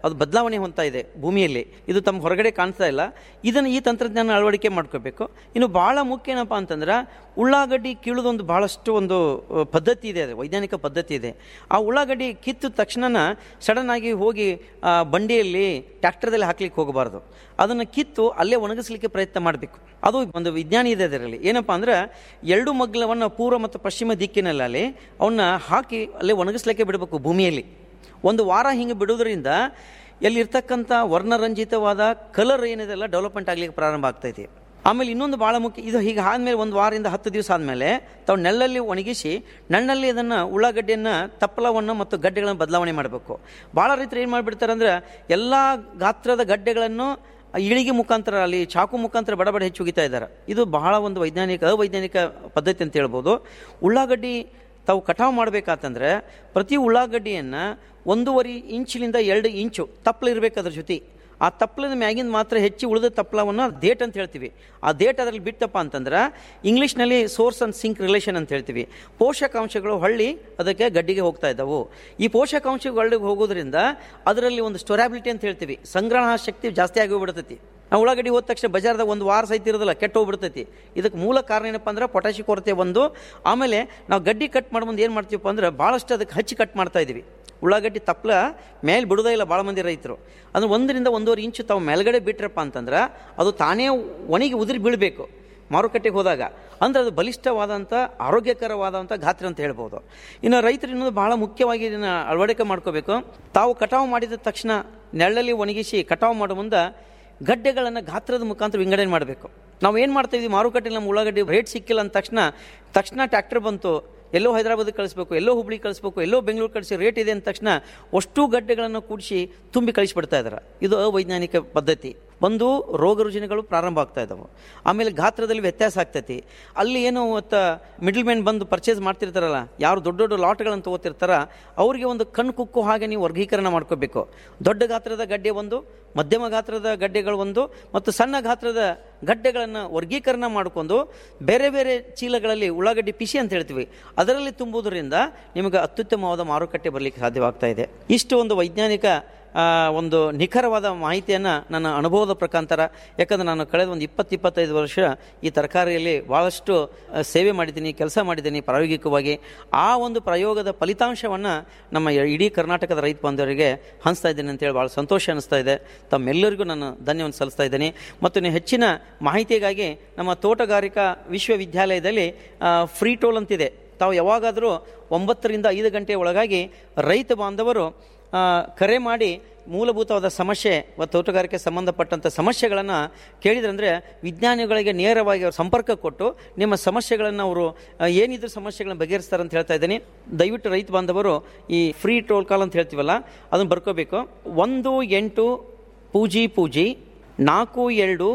[SPEAKER 18] ಅದು ಬದಲಾವಣೆ ಹೊಂದ್ತಾ ಇದೆ ಭೂಮಿಯಲ್ಲಿ ಇದು ತಮ್ಮ ಹೊರಗಡೆ ಕಾಣಿಸ್ತಾ ಇಲ್ಲ ಇದನ್ನು ಈ ತಂತ್ರಜ್ಞಾನ ಅಳವಡಿಕೆ ಮಾಡ್ಕೋಬೇಕು ಇನ್ನು ಭಾಳ ಮುಖ್ಯ ಏನಪ್ಪ ಅಂತಂದ್ರೆ ಉಳ್ಳಾಗಡ್ಡಿ ಕೀಳೋದೊಂದು ಭಾಳಷ್ಟು ಒಂದು ಆ, ಪದ್ಧತಿ ಇದೆ ಅದು ವೈಜ್ಞಾನಿಕ ಪದ್ಧತಿ ಇದೆ ಆ ಉಳ್ಳಾಗಡ್ಡಿ ಕಿತ್ತ ತಕ್ಷಣ ಸಡನ್ ಆಗಿ ಹೋಗಿ ಆ, ಬಂಡಿಯಲ್ಲಿ ಟ್ರ್ಯಾಕ್ಟರ್ದಲ್ಲಿ ಹಾಕ್ಲಿಕ್ಕೆ ಹೋಗಬಾರ್ದು ಅದನ್ನು ಕಿತ್ತು ಅಲ್ಲೇ ಒಣಗಿಸ್ಲಿಕ್ಕೆ ಪ್ರಯತ್ನ ಮಾಡಬೇಕು ಅದು ಒಂದು ವಿಜ್ಞಾನಿ ಇದೆ ಅದರಲ್ಲಿ ಏನಪ್ಪ ಅಂದ್ರೆ ಎರಡು ಮಗ್ಲವನ್ನು ಪೂರ್ವ ಮತ್ತು ಪಶ್ಚಿಮ ದಿಕ್ಕಿನಲ್ಲಿ ಅವನ್ನ ಹಾಕಿ ಅಲ್ಲೇ ಒಣಗಿಸ್ಲಿಕ್ಕೆ ಬಿಡಬೇಕು ಭೂಮಿಯಲ್ಲಿ ಒಂದು ವಾರ ಹಿಂಗೆ ಬಿಡೋದ್ರಿಂದ ಎಲ್ಲಿರ್ತಕ್ಕಂಥ ವರ್ಣರಂಜಿತವಾದ ಕಲರ್ ಏನಿದೆಲ್ಲ ಡೆವಲಪ್ಮೆಂಟ್ ಆಗ್ಲಿಕ್ಕೆ ಪ್ರಾರಂಭ ಆಗ್ತೈತಿ ಆಮೇಲೆ ಇನ್ನೊಂದು ಭಾಳ ಮುಖ್ಯ ಇದು ಹೀಗೆ ಆದಮೇಲೆ ಒಂದು ವಾರದಿಂದ ಹತ್ತು ದಿವಸ ಆದಮೇಲೆ ತಾವು ನೆಳ್ಳಲ್ಲಿ ಒಣಗಿಸಿ ನೆಣ್ಣಲ್ಲಿ ಅದನ್ನು ಉಳ್ಳಾಗಡ್ಡಿಯನ್ನು ತಪ್ಪಲವನ್ನು ಮತ್ತು ಗಡ್ಡೆಗಳನ್ನು ಬದಲಾವಣೆ ಮಾಡಬೇಕು ಭಾಳ ರೈತರು ಏನು ಮಾಡಿಬಿಡ್ತಾರೆ ಅಂದ್ರೆ ಎಲ್ಲ ಗಾತ್ರದ ಗಡ್ಡೆಗಳನ್ನು ಇಳಿಗೆ ಮುಖಾಂತರ ಅಲ್ಲಿ ಚಾಕು ಮುಖಾಂತರ ಬಡ ಬಡ ಹೆಚ್ಚು ಉಗಿತಾ ಇದ್ದಾರೆ ಇದು ಬಹಳ ಒಂದು ವೈಜ್ಞಾನಿಕ ಅವೈಜ್ಞಾನಿಕ ಪದ್ಧತಿ ಅಂತ ಹೇಳ್ಬೋದು ಉಳ್ಳಾಗಡ್ಡಿ ತಾವು ಕಟಾವು ಮಾಡಬೇಕಂತಂದ್ರೆ ಪ್ರತಿ ಉಳ್ಳಾಗಡ್ಡಿಯನ್ನು ಒಂದೂವರೆ ಇಂಚಿನಿಂದ ಎರಡು ಇಂಚು ತಪ್ಪಲಿರ್ಬೇಕು ಅದ್ರ ಜೊತೆ ಆ ತಪ್ಪಲದ ಮ್ಯಾಗಿಂದ ಮಾತ್ರ ಹೆಚ್ಚಿ ಉಳಿದ ತಪ್ಪಲವನ್ನು ಡೇಟ್ ಅಂತ ಹೇಳ್ತೀವಿ ಆ ಡೇಟ್ ಅದರಲ್ಲಿ ಬಿಟ್ಟಪ್ಪ ಅಂತಂದ್ರೆ ಇಂಗ್ಲೀಷ್ನಲ್ಲಿ ಸೋರ್ಸ್ ಅಂಡ್ ಸಿಂಕ್ ರಿಲೇಷನ್ ಅಂತ ಹೇಳ್ತೀವಿ ಪೋಷಕಾಂಶಗಳು ಹೊಳ್ಳಿ ಅದಕ್ಕೆ ಗಡ್ಡಿಗೆ ಹೋಗ್ತಾ ಇದ್ದವು ಈ ಪೋಷಕಾಂಶಗಳು ಹೋಗೋದ್ರಿಂದ ಅದರಲ್ಲಿ ಒಂದು ಸ್ಟೊರಾಬಿಲಿಟಿ ಅಂತ ಹೇಳ್ತೀವಿ ಸಂಗ್ರಹಣಾ ಶಕ್ತಿ ಜಾಸ್ತಿ ಆಗಿ ಹೋಗ್ಬಿಡ್ತೈತಿ ನಾವು ಉಳ್ಳಾಗಡ್ಡಿ ಹೋದ ತಕ್ಷಣ ಬಜಾರ್ದಾಗ ಒಂದು ವಾರ ಸಹಿತ ಇರೋದಿಲ್ಲ ಕೆಟ್ಟ ಹೋಗ್ಬಿಡ್ತೈತಿ ಇದಕ್ಕೆ ಮೂಲ ಕಾರಣ ಏನಪ್ಪ ಅಂದ್ರೆ ಪೊಟ್ಯಾಶಿ ಕೊರತೆ ಒಂದು ಆಮೇಲೆ ನಾವು ಗಡ್ಡಿ ಕಟ್ ಮಾಡೋ ಮುಂದೆ ಏನು ಮಾಡ್ತೀವಪ್ಪ ಅಂದ್ರೆ ಭಾಳಷ್ಟು ಅದಕ್ಕೆ ಹಚ್ಚಿ ಕಟ್ ಮಾಡ್ತಾ ಇದೀವಿ ಉಳ್ಳಾಗಡ್ಡಿ ತಪ್ಪಲ ಮೇಲೆ ಬಿಡೋದೇ ಇಲ್ಲ ಭಾಳ ಮಂದಿ ರೈತರು ಅಂದ್ರೆ ಒಂದರಿಂದ ಒಂದೂವರೆ ಇಂಚು ತಾವು ಮೇಲ್ಗಡೆ ಬಿಟ್ರಪ್ಪ ಅಂತಂದ್ರೆ ಅದು ತಾನೇ ಒಣಗಿ ಉದುರಿ ಬೀಳಬೇಕು ಮಾರುಕಟ್ಟೆಗೆ ಹೋದಾಗ ಅಂದ್ರೆ ಅದು ಬಲಿಷ್ಠವಾದಂಥ ಆರೋಗ್ಯಕರವಾದಂಥ ಗಾತ್ರ ಅಂತ ಹೇಳ್ಬೋದು ಇನ್ನು ರೈತರು ಇನ್ನೊಂದು ಬಹಳ ಮುಖ್ಯವಾಗಿ ಇದನ್ನು ಅಳವಡಿಕೆ ಮಾಡ್ಕೋಬೇಕು ತಾವು ಕಟಾವು ಮಾಡಿದ ತಕ್ಷಣ ನೆರಳಲ್ಲಿ ಒಣಗಿಸಿ ಕಟಾವು ಮಾಡೋ ಮುಂದೆ ಗಡ್ಡೆಗಳನ್ನು ಗಾತ್ರದ ಮುಖಾಂತರ ವಿಂಗಡಣೆ ಮಾಡಬೇಕು ನಾವು ಏನು ಮಾಡ್ತಾ ಇದೀವಿ ಮಾರುಕಟ್ಟೆಯಲ್ಲಿ ನಮ್ಮ ಉಳ್ಳಾಗಡ್ಡಿ ರೇಟ್ ಸಿಕ್ಕಿಲ್ಲ ಅಂದ ತಕ್ಷಣ ತಕ್ಷಣ ಟ್ರ್ಯಾಕ್ಟರ್ ಬಂತು ಎಲ್ಲೋ ಹೈದರಾಬಾದಿಗೆ ಕಳಿಸ್ಬೇಕು ಎಲ್ಲೋ ಹುಬ್ಳಿ ಕಳಿಸ್ಬೇಕು ಎಲ್ಲೋ ಬೆಂಗಳೂರು ಕಳಿಸಿ ರೇಟ್ ಇದೆ ಅಂದ ತಕ್ಷಣ ಅಷ್ಟು ಗಡ್ಡೆಗಳನ್ನು ಕೂಡಿಸಿ ತುಂಬಿ ಕಳಿಸ್ಬಿಡ್ತಾ ಇದ್ದಾರೆ ಇದು ಅವೈಜ್ಞಾನಿಕ ಪದ್ಧತಿ ಒಂದು ರೋಗ ರುಜಿನಗಳು ಪ್ರಾರಂಭ ಆಗ್ತಾ ಇದ್ದಾವೆ ಆಮೇಲೆ ಗಾತ್ರದಲ್ಲಿ ವ್ಯತ್ಯಾಸ ಆಗ್ತೈತಿ ಅಲ್ಲಿ ಏನು ಮತ್ತು ಮಿಡಲ್ ಮ್ಯಾನ್ ಬಂದು ಪರ್ಚೇಸ್ ಮಾಡ್ತಿರ್ತಾರಲ್ಲ ಯಾರು ದೊಡ್ಡ ದೊಡ್ಡ ಲಾಟ್ಗಳನ್ನು ತಗೋತಿರ್ತಾರ ಅವರಿಗೆ ಒಂದು ಕಣ್ಣು ಕುಕ್ಕು ಹಾಗೆ ನೀವು ವರ್ಗೀಕರಣ ಮಾಡ್ಕೋಬೇಕು ದೊಡ್ಡ ಗಾತ್ರದ ಗಡ್ಡೆ ಒಂದು ಮಧ್ಯಮ ಗಾತ್ರದ ಗಡ್ಡೆಗಳು ಒಂದು ಮತ್ತು ಸಣ್ಣ ಗಾತ್ರದ ಗಡ್ಡೆಗಳನ್ನು ವರ್ಗೀಕರಣ ಮಾಡಿಕೊಂಡು ಬೇರೆ ಬೇರೆ ಚೀಲಗಳಲ್ಲಿ ಉಳ್ಳಾಗಡ್ಡಿ ಪಿಸಿ ಅಂತ ಹೇಳ್ತೀವಿ ಅದರಲ್ಲಿ ತುಂಬುವುದರಿಂದ ನಿಮಗೆ ಅತ್ಯುತ್ತಮವಾದ ಮಾರುಕಟ್ಟೆ ಬರಲಿಕ್ಕೆ ಸಾಧ್ಯವಾಗ್ತಾ ಇದೆ ಇಷ್ಟು ಒಂದು ವೈಜ್ಞಾನಿಕ ಆ, ಒಂದು ನಿಖರವಾದ ಮಾಹಿತಿಯನ್ನು ನನ್ನ ಅನುಭವದ ಪ್ರಕಾಂತರ ಯಾಕಂದ್ರೆ ನಾನು ಕಳೆದ ಒಂದು ಇಪ್ಪತ್ತು ಇಪ್ಪತ್ತೈದು ವರ್ಷ ಈ ತರಕಾರಿಯಲ್ಲಿ ಭಾಳಷ್ಟು ಆ, ಸೇವೆ ಮಾಡಿದ್ದೀನಿ ಕೆಲಸ ಮಾಡಿದ್ದೀನಿ ಪ್ರಾಯೋಗಿಕವಾಗಿ ಆ ಒಂದು ಪ್ರಯೋಗದ ಫಲಿತಾಂಶವನ್ನು ನಮ್ಮ ಇಡೀ ಕರ್ನಾಟಕದ ರೈತ ಬಾಂಧವರಿಗೆ ಹಂಚ್ತಾ ಇದ್ದೀನಿ ಅಂತೇಳಿ ಭಾಳ ಸಂತೋಷ ಅನಿಸ್ತಾ ಇದೆ ತಮ್ಮೆಲ್ಲರಿಗೂ ನಾನು ಧನ್ಯವಾದ ಸಲ್ಲಿಸ್ತಾ ಇದ್ದೀನಿ ಮತ್ತು ನೀವು ಹೆಚ್ಚಿನ ಮಾಹಿತಿಗಾಗಿ ನಮ್ಮ ತೋಟಗಾರಿಕಾ ವಿಶ್ವವಿದ್ಯಾಲಯದಲ್ಲಿ ಫ್ರೀ ಟೋಲ್ ಅಂತಿದೆ ತಾವು ಯಾವಾಗಾದರೂ ಒಂಬತ್ತರಿಂದ ಐದು ಗಂಟೆ ಒಳಗಾಗಿ ರೈತ ಬಾಂಧವರು ಆ, ಕರೆ ಮಾಡಿ ಮೂಲಭೂತವಾದ ಸಮಸ್ಯೆ ಮತ್ತು ತೋಟಗಾರಿಕೆ ಸಂಬಂಧಪಟ್ಟಂಥ ಸಮಸ್ಯೆಗಳನ್ನು ಕೇಳಿದ್ರಂದರೆ ವಿಜ್ಞಾನಿಗಳಿಗೆ ನೇರವಾಗಿ ಅವ್ರು ಸಂಪರ್ಕ ಕೊಟ್ಟು ನಿಮ್ಮ ಸಮಸ್ಯೆಗಳನ್ನು ಅವರು ಆ, ಏನಿದ್ರು ಸಮಸ್ಯೆಗಳನ್ನ ಬಗೆಹರಿಸ್ತಾರೆ ಅಂತ ಹೇಳ್ತಾ ಇದ್ದೀನಿ ದಯವಿಟ್ಟು ರೈತ ಬಾಂಧವರು ಈ ಫ್ರೀ ಟೋಲ್ ಕಾಲ್ ಅಂತ ಹೇಳ್ತೀವಲ್ಲ ಅದನ್ನು ಬರ್ಕೋಬೇಕು ಒಂದು ಎಂಟು ಪೂಜಿ ಪೂಜಿ ನಾಲ್ಕು ಎರಡು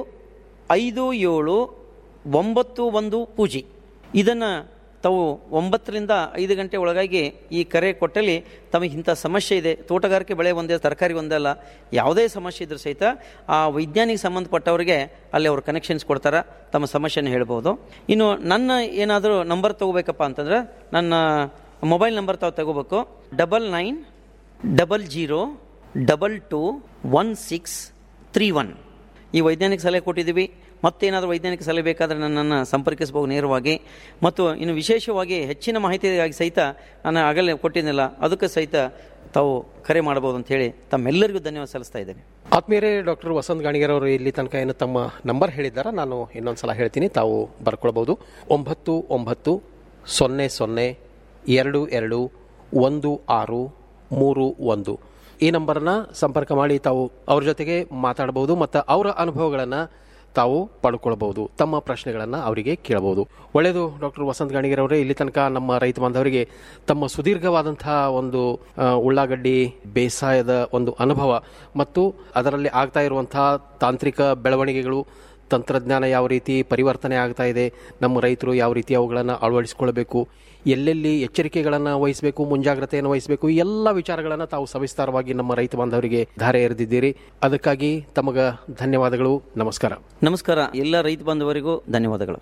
[SPEAKER 18] ಐದು ಏಳು ಒಂಬತ್ತು ಒಂದು ಪೂಜಿ ಇದನ್ನು ತಾವು ಒಂಬತ್ತರಿಂದ ಐದು ಗಂಟೆ ಒಳಗಾಗಿ ಈ ಕರೆ ಕೊಟ್ಟಲ್ಲಿ ತಮಗೆ ಇಂಥ ಸಮಸ್ಯೆ ಇದೆ ತೋಟಗಾರಿಕೆ ಬೆಳೆ ಒಂದೇ ತರಕಾರಿ ಒಂದೇ ಅಲ್ಲ ಯಾವುದೇ ಸಮಸ್ಯೆ ಇದ್ರೂ ಸಹಿತ ಆ ವೈಜ್ಞಾನಿಕ ಸಂಬಂಧಪಟ್ಟವರಿಗೆ ಅಲ್ಲಿ ಅವರು ಕನೆಕ್ಷನ್ಸ್ ಕೊಡ್ತಾರೆ ತಮ್ಮ ಸಮಸ್ಯೆನ ಹೇಳ್ಬೋದು ಇನ್ನು ನನ್ನ ಏನಾದರೂ ನಂಬರ್ ತಗೋಬೇಕಪ್ಪ ಅಂತಂದ್ರೆ ನನ್ನ ಮೊಬೈಲ್ ನಂಬರ್ ತಾವು ತಗೋಬೇಕು double nine double zero double two one six three one ಈ ವೈಜ್ಞಾನಿಕ ಸಲಹೆ ಕೊಟ್ಟಿದ್ದೀವಿ ಮತ್ತೇನಾದರೂ ವೈಜ್ಞಾನಿಕ ಸಲಹೆ ಬೇಕಾದರೆ ನನ್ನನ್ನು ಸಂಪರ್ಕಿಸಬಹುದು ನೇರವಾಗಿ ಮತ್ತು ಇನ್ನು ವಿಶೇಷವಾಗಿ ಹೆಚ್ಚಿನ ಮಾಹಿತಿಗಾಗಿ ಸಹಿತ ನಾನು ಆಗಲೇ ಕೊಟ್ಟಿದ್ದಿಲ್ಲ ಅದಕ್ಕೆ ಸಹಿತ ತಾವು ಕರೆ ಮಾಡಬಹುದು ಅಂತ ಹೇಳಿ ತಮ್ಮೆಲ್ಲರಿಗೂ ಧನ್ಯವಾದ ಸಲ್ಲಿಸ್ತಾ ಇದ್ದೇನೆ
[SPEAKER 17] ಆತ್ಮೀಯರೇ ಡಾಕ್ಟರ್ ವಸಂತ್ ಗಾಣಿಗರ್ ಅವರು ಇಲ್ಲಿ ತನಕ ಏನು ತಮ್ಮ ನಂಬರ್ ಹೇಳಿದ್ದಾರೆ ನಾನು ಇನ್ನೊಂದು ಸಲ ಹೇಳ್ತೀನಿ ತಾವು ಬರ್ಕೊಳ್ಬೋದು ಒಂಬತ್ತು ಒಂಬತ್ತು ಸೊನ್ನೆ ಸೊನ್ನೆ ಎರಡು ಎರಡು ಒಂದು ಆರು ಮೂರು ಒಂದು ಈ ನಂಬರ್ನ ಸಂಪರ್ಕ ಮಾಡಿ ತಾವು ಅವ್ರ ಜೊತೆಗೆ ಮಾತಾಡಬಹುದು ಮತ್ತು ಅವರ ಅನುಭವಗಳನ್ನು ತಾವು ಪಡ್ಕೊಳ್ಬಹುದು ತಮ್ಮ ಪ್ರಶ್ನೆಗಳನ್ನು ಅವರಿಗೆ ಕೇಳಬಹುದು ಒಳ್ಳೆಯದು ಡಾಕ್ಟರ್ ವಸಂತ್ ಗಾಣಿಗರ್ ಅವರೇ ಇಲ್ಲಿ ತನಕ ನಮ್ಮ ರೈತ ಬಾಂಧವರಿಗೆ ತಮ್ಮ ಸುದೀರ್ಘವಾದಂತಹ ಒಂದು ಆ, ಉಳ್ಳಾಗಡ್ಡಿ ಬೇಸಾಯದ ಒಂದು ಅನುಭವ ಮತ್ತು ಅದರಲ್ಲಿ ಆಗ್ತಾ ಇರುವಂತಹ ತಾಂತ್ರಿಕ ಬೆಳವಣಿಗೆಗಳು ತಂತ್ರಜ್ಞಾನ ಯಾವ ರೀತಿ ಪರಿವರ್ತನೆ ಆಗ್ತಾ ಇದೆ ನಮ್ಮ ರೈತರು ಯಾವ ರೀತಿ ಅವುಗಳನ್ನು ಅಳವಡಿಸಿಕೊಳ್ಬೇಕು ಎಲ್ಲೆಲ್ಲಿ ಎಚ್ಚರಿಕೆಗಳನ್ನು ವಹಿಸಬೇಕು ಮುಂಜಾಗ್ರತೆಯನ್ನು ವಹಿಸಬೇಕು ಈ ಎಲ್ಲ ವಿಚಾರಗಳನ್ನು ತಾವು ಸವಿಸ್ತಾರವಾಗಿ ನಮ್ಮ ರೈತ ಬಾಂಧವರಿಗೆ ಧಾರೆ ಎರೆದಿದ್ದೀರಿ ಅದಕ್ಕಾಗಿ ತಮಗ ಧನ್ಯವಾದಗಳು ನಮಸ್ಕಾರ
[SPEAKER 18] ನಮಸ್ಕಾರ ಎಲ್ಲ ರೈತ ಬಾಂಧವರಿಗೂ ಧನ್ಯವಾದಗಳು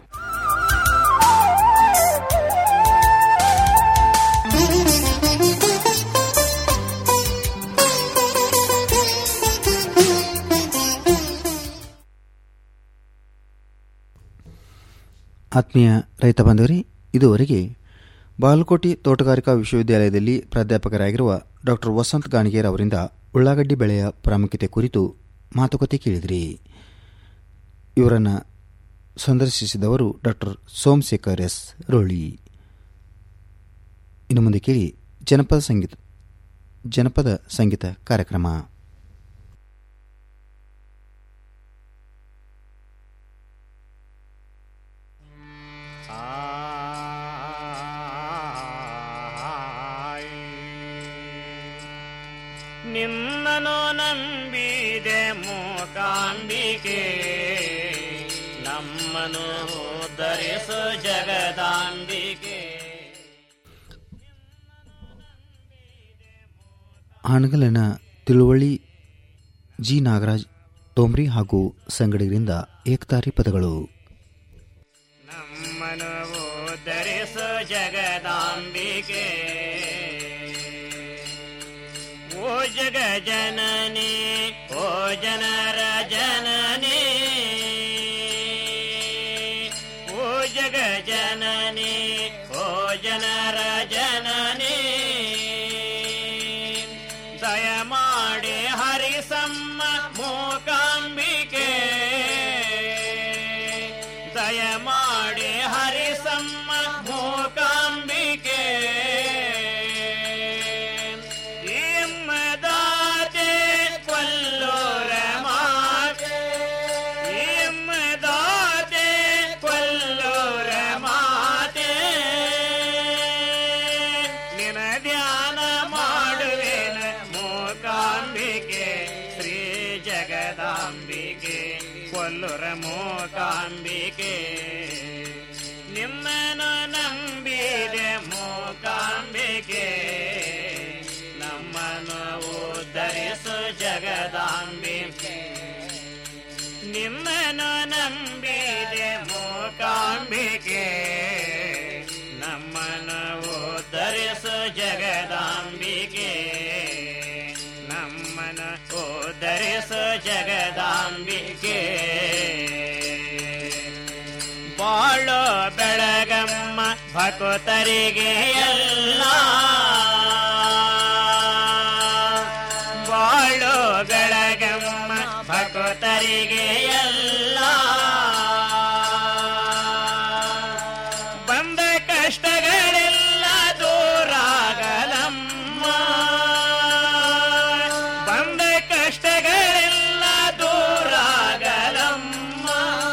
[SPEAKER 3] ಆತ್ಮೀಯ ರೈತ ಬಾಂಧವರೇ ಇದುವರೆಗೆ ಬಾಗಲಕೋಟೆ ತೋಟಗಾರಿಕಾ ವಿಶ್ವವಿದ್ಯಾಲಯದಲ್ಲಿ ಪ್ರಾಧ್ಯಾಪಕರಾಗಿರುವ ಡಾಕ್ಟರ್ ವಸಂತ್ ಗಾಣಿಗೇರ್ ಅವರಿಂದ ಉಳ್ಳಾಗಡ್ಡಿ ಬೆಳೆಯ ಪ್ರಾಮುಖ್ಯತೆ ಕುರಿತು ಮಾತುಕತೆ ಕೇಳಿದಿರಿ ಇವರನ್ನು ಸಂದರ್ಶಿಸಿದವರು ಡಾಕ್ಟರ್ ಸೋಮಶೇಖರ್ ಎಸ್ ರೋಳಿ ಇನ್ನು ಮುಂದೆ ಕೇಳಿ ಜನಪದ ಸಂಗೀತ ಜನಪದ ಸಂಗೀತ ಕಾರ್ಯಕ್ರಮ
[SPEAKER 5] ನಿನ್ನನು ನಂಬಿದೆ ಮೂಕಾಂಬಿಕೆ ನಮ್ಮನು ಉದ್ಧರಿಸು ಜಗದಾಂಬಿಕೆ
[SPEAKER 3] ಹಾನಗಲಿನ ತಿಳುವಳ್ಳಿ ಜಿ ನಾಗರಾಜ್ ತೋಮ್ರಿ ಹಾಗೂ ಸಂಗಡಿಗರಿಂದ ಏಕತಾರಿ ಪದಗಳು
[SPEAKER 5] ನಮ್ಮನು ಉದ್ಧರಿಸು ಜಗದಾಂಬಿಕೆ ಓ ಜಗ ಜನನಿ ಓ ಜನರ ಜನನಿ ಓ ಜಗ ಜನನಿ ಓ ಜನರ ಜನನಿ ದಯ ಮಾಡಿ ಹರಿಸಮ್ಮ ಮೂಕಾಂಬಿಕೆ ದಯ ಮಾಡಿ ಹರಿಸಮ್ಮ ಮೂಕಾಂಬಿಕೆ ಇಮ್ಮದಾತೆ ಕೊಲ್ಲೋರ ಮಾತೆ ಇಮ್ಮದಾತೆ ಕೊಲ್ಲೋರ ಮಾತೆ ನಿನ ಧ್ಯಾನ ಮಾಡುವೆನ ಮೂಕಾಂಬಿಕೆ ಶ್ರೀ ಜಗದಾಂಬಿಕೆ ಕೊಲ್ಲುರ ಮೂಕಾಂಬಿಕೆ ನಿಮ್ಮನು ನಂಬಿದೆ ಮೂಕಾಂಬಿಕೆ ನಮ್ಮನು ಉದ್ಧರಿಸು ಜಗದಾಂಬಿಕೆ ನಿಮ್ಮನು ನಂಬಿದೆ ಮೂಕಾಂಬಿಕೆ ನಮ್ಮನು ಉದ್ಧರಿಸು ಜಗದಾಂಬಿಕೆ ನಮ್ಮನ ಉದ್ಧರಿಸು ಜಗದಾಂಬಿಕೆ ಬಾಳೋ ಬೆಳಗಮ್ಮ ಭಕುತರಿಗೆ ಎಲ್ಲ ಬಾಳೋ ಬೆಳಗಮ್ಮ ಭಕುತರಿಗೆ ಎಲ್ಲ ಬಂದ ಕಷ್ಟಗಳೆಲ್ಲ ದೂರಾಗಲಮ್ಮ ಬಂದ ಕಷ್ಟಗಳೆಲ್ಲ ದೂರಾಗಲಮ್ಮ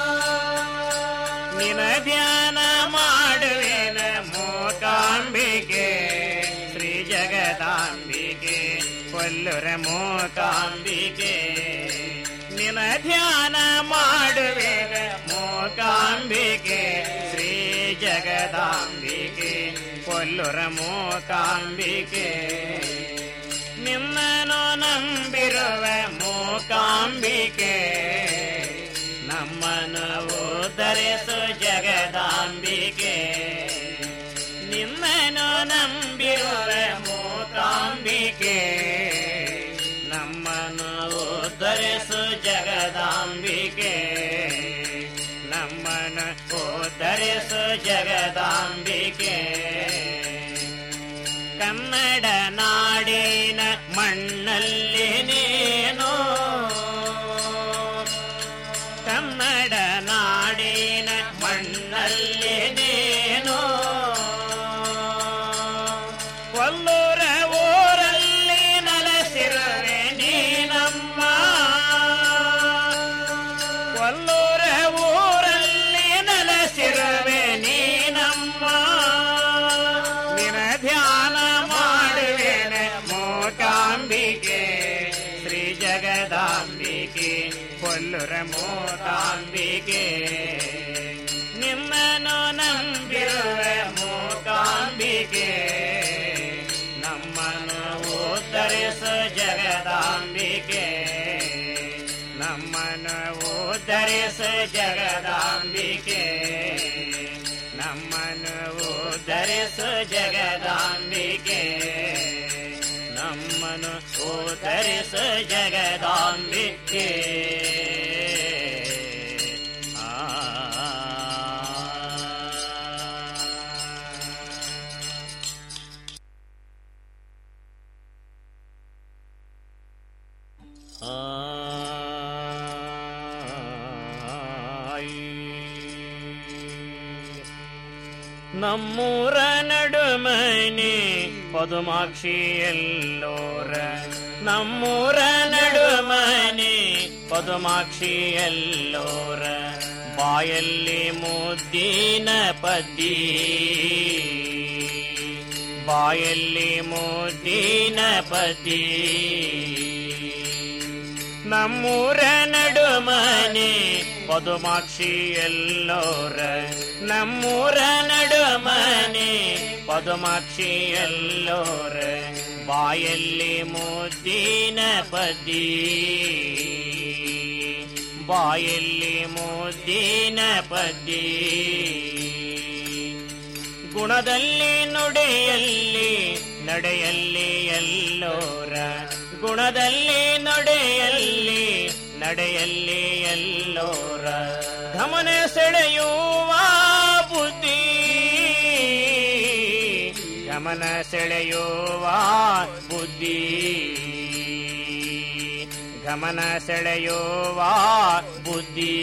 [SPEAKER 5] ನಿನ ಧ್ಯಾನ ಮಾಡುವೆನ ಮೂಕಾಂಬಿಕೆ ಶ್ರೀ ಜಗದಾಂಬಿಕೆ ಕೊಲ್ಲುರ ಮೂಕಾಂಬಿಕೆ ನಿನ ಧ್ಯಾನ ಮಾಡುವೆನ ಮೂಕಾಂಬಿಕೆ ಶ್ರೀ ಜಗದಾಂಬಿಕೆ ಕೊಲ್ಲುರ ಮೂಕಾಂಬಿಕೆ ನಿನ್ನನು ನಂಬಿರುವ ಮೂಕಾಂಬಿಕೆ ನಮ್ಮನು ಉದ್ಧರಿಸು ಜಗದಾಂಬಿಕೆ ನಿನ್ನನು ನಂಬಿರುವ ಮೂಕಾಂಬಿಕೆ ನಮ್ಮನು ಉದ್ಧರಿಸು ಜಗದಾಂಬಿಕೆ ನಮ್ಮನು ಉದ್ಧರಿಸು ಜಗದಾಂಬಿಕೆ ಕನ್ನಡ ನಾಡಿನ ಮಣ್ಣಲ್ಲಿ ನೀನು ಕನ್ನಡ ನಾಡಿನ ಮಣ್ಣಲ್ಲಿ ನೀನು ಕೊಲ್ಲೂರ ಊರಲ್ಲಿ ನಲಸಿರುವೆ ನೀನಮ್ಮ ಕೊಲ್ಲೂರ ಊರಲ್ಲಿ ನಲಸಿರುವೆ ನೀನಮ್ಮ ನಿನ ಧ್ಯಾನ ಮಾಡುವೆನ ಮೂಕಾಂಬಿಕೆ ಶ್ರೀ ಜಗದಾಂಬಿಕೆ ಕೊಲ್ಲುರ ಮೂಕಾಂಬಿಕೆ ನಿಮ್ಮನು ನಂಬಿರುವ ಮೂಕಾಂಬಿಕೆ ನಮ್ಮನು ಉದ್ಧರಿಸು ಜಗದಾಂಬಿಕೆ ನಮ್ಮನು ಉದ್ಧರಿಸು ಜಗದಾಂಬಿಕೆ ನಮ್ಮನು ಉದ್ಧರಿಸು ಜಗದಾಂಬಿಕೆ ನಮ್ಮನು ಉದ್ಧರಿಸು ಜಗದಾಂಬಿಕೆ ಆ ನಮ್ಮೂರ ನಡುಮನೆ ಪದುಮಾಕ್ಷಿ ಎಲ್ಲೋರ ನಮ್ಮೂರ ನಡುಮನೆ ಪದುಮಾಕ್ಷಿ ಎಲ್ಲೋರ ಬಾಯಲ್ಲಿ ಮುದ್ದಿನ ಪದ್ದಿ ಬಾಯಲ್ಲಿ ಮುದ್ದಿನ ಪದ್ದಿ ನಮ್ಮೂರ ನಡುಮನೆ ಪದುಮಾಕ್ಷಿ ಎಲ್ಲೋರ ನಮ್ಮೂರ ನಡುಮನೆ ಪದುಮಾಕ್ಷಿ ಎಲ್ಲೋರ ಬಾಯಲ್ಲಿ ಮುದ್ದಿನ ಪದ್ದಿ ಬಾಯಲ್ಲಿ ಮುದ್ದಿನ ಪದ್ದಿ ಗುಣದಲ್ಲಿ ನುಡಿಯಲ್ಲಿ ನಡೆಯಲ್ಲಿ ಎಲ್ಲೋರ ಗುಣದಲ್ಲಿ ನಡೆಯಲ್ಲಿ ನಡೆಯಲ್ಲಿ ಎಲ್ಲೋರ ಗಮನ ಸೆಳೆಯುವ ಬುದ್ಧಿ ಗಮನ ಸೆಳೆಯುವ ಬುದ್ಧಿ ಗಮನ ಸೆಳೆಯುವ ಬುದ್ಧಿ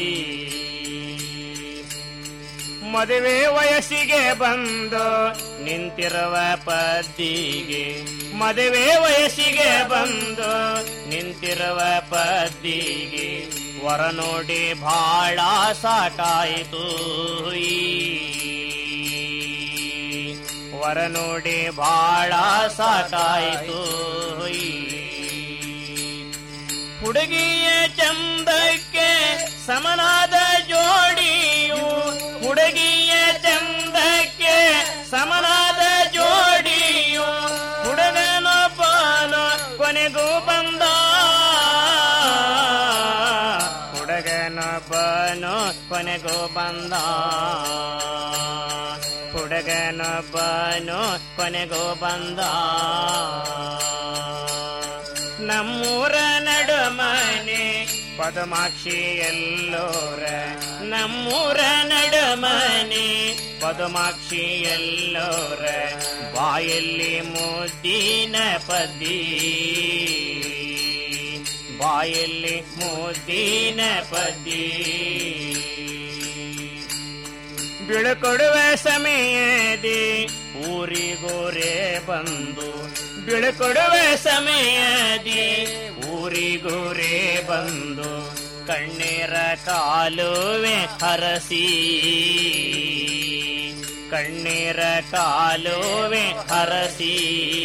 [SPEAKER 5] ಮದುವೆ ವಯಸ್ಸಿಗೆ ಬಂದು ನಿಂತಿರುವ ಪದ್ದಿಗೆ ಮದುವೆ ವಯಸ್ಸಿಗೆ ಬಂದು ನಿಂತಿರುವ ಪದ್ದಿಗೆ ವರ ನೋಡಿ ಭಾಳ ಸಾಕಾಯಿತು ಈ ವರ ನೋಡಿ ಭಾಳ ಸಾಕಾಯಿತು ಈ ಹುಡುಗಿಯ ಚಂದಕ್ಕೆ ಸಮನಾದ ಜೋಡಿಯು ಹುಡುಗಿಯ ಚಂದಕ್ಕೆ ಸಮನಾದ ಜೋಡಿಯು ಹುಡುಗನೊಬ್ಬನು ಕೊನೆಗೂ ಬಂದ ಹುಡುಗನೊಬ್ಬನು ಕೊನೆಗೂ ಬಂದ ಹುಡುಗನೊಬ್ಬನು ಕೊನೆಗೂ ಬಂದ ನಮ್ಮೂರ ನಡುಮನೆ ಪದುಮಾಕ್ಷಿ ಎಲ್ಲೋರ ನಮ್ಮೂರ ನಡುಮನೆ ಪದುಮಾಕ್ಷಿ ಎಲ್ಲೋರ ಬಾಯಲ್ಲಿ ಮುದ್ದಿನ ಪದ್ದಿ ಬಾಯಲ್ಲಿ ಮುದ್ದಿನ ಪದ್ದಿ ಬೀಳ್ಕೊಡುವ ಸಮಯದಿ ಊರಿಗೋರೆ ಬಂದು ಬೀಳ್ಕೊಡುವ ಸಮಯದಿ ಊರಿಗೋರೆ ಬಂದು ಕಣ್ಣೀರ ಕಾಲುವೆ ಹರಸಿ ಕಣ್ಣೀರ ಕಾಲುವೆ ಹರಸಿ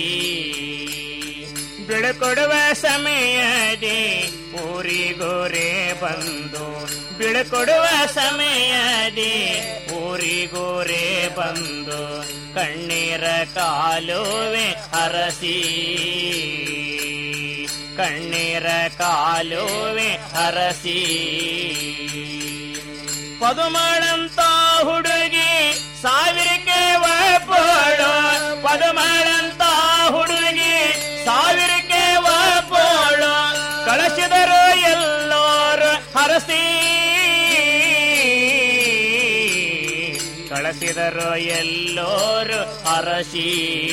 [SPEAKER 5] ಬೀಳ್ಕೊಡುವ ಸಮಯದಿ ಊರಿಗೋರೆ ಬಂದು ಬೀಳ್ಕೊಡುವ ಸಮಯದಿ ಊರಿಗೋರೆ ಬಂದು ಕಣ್ಣೀರ ಕಾಲುವೆ ಹರಸಿ ಕಣ್ಣೀರ ಕಾಲುವೆ ಹರಸಿ ಪದುಮಾಳಂತ ಹುಡುಗಿ ಸಾವಿರಕ್ಕೆ ಒಪ್ಪೋಳು ಪದುಮಾಳಂತ ಹುಡುಗಿ ಸಾವಿರಕ್ಕೆ ಒಪ್ಪೋಳು ಕಳಿಸಿದರು ಎಲ್ಲೋರು ಹರಸಿ ಕಳಿಸಿದರು ಎಲ್ಲೋರು ಹರಸಿ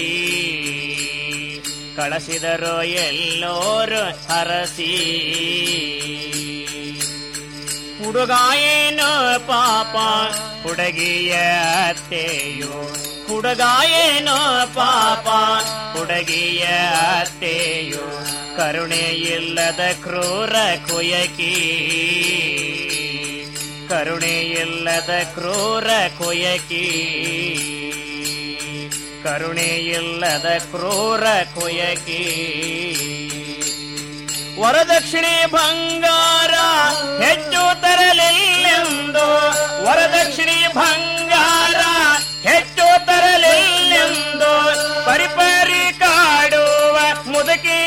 [SPEAKER 5] ಕಳಿಸಿದರು ಎಲ್ಲೋರು ಹರಸಿ ಹುಡುಗ ಏನೋ ಪಾಪ ಹುಡುಗಿಯ ಅತ್ತೆಯು ಹುಡುಗ ಏನೋ ಪಾಪ ಹುಡುಗಿಯ ಅತ್ತೆಯು ಕರುಣೆ ಇಲ್ಲದ ಕ್ರೂರ ಕುಯಕಿ ಕರುಣೆ ಇಲ್ಲದ ಕ್ರೂರ ಕುಯಕಿ ಕರುಣೆ ಇಲ್ಲದ ಕ್ರೂರ ಕುಯಕಿ ವರದಕ್ಷಿಣೆ ಬಂಗಾರ ಹೆಚ್ಚು ತರಲಿಲ್ಲೆಂದು ವರದಕ್ಷಿಣೆ ಬಂಗಾರ ಹೆಚ್ಚು ತರಲಿಲ್ಲೆಂದು ಪರಿಪರಿ ಕಾಡುವ ಮುದುಕಿ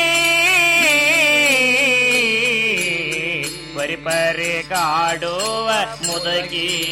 [SPEAKER 5] ಪರಿಪರಿ ಕಾಡುವ ಮುದುಕಿ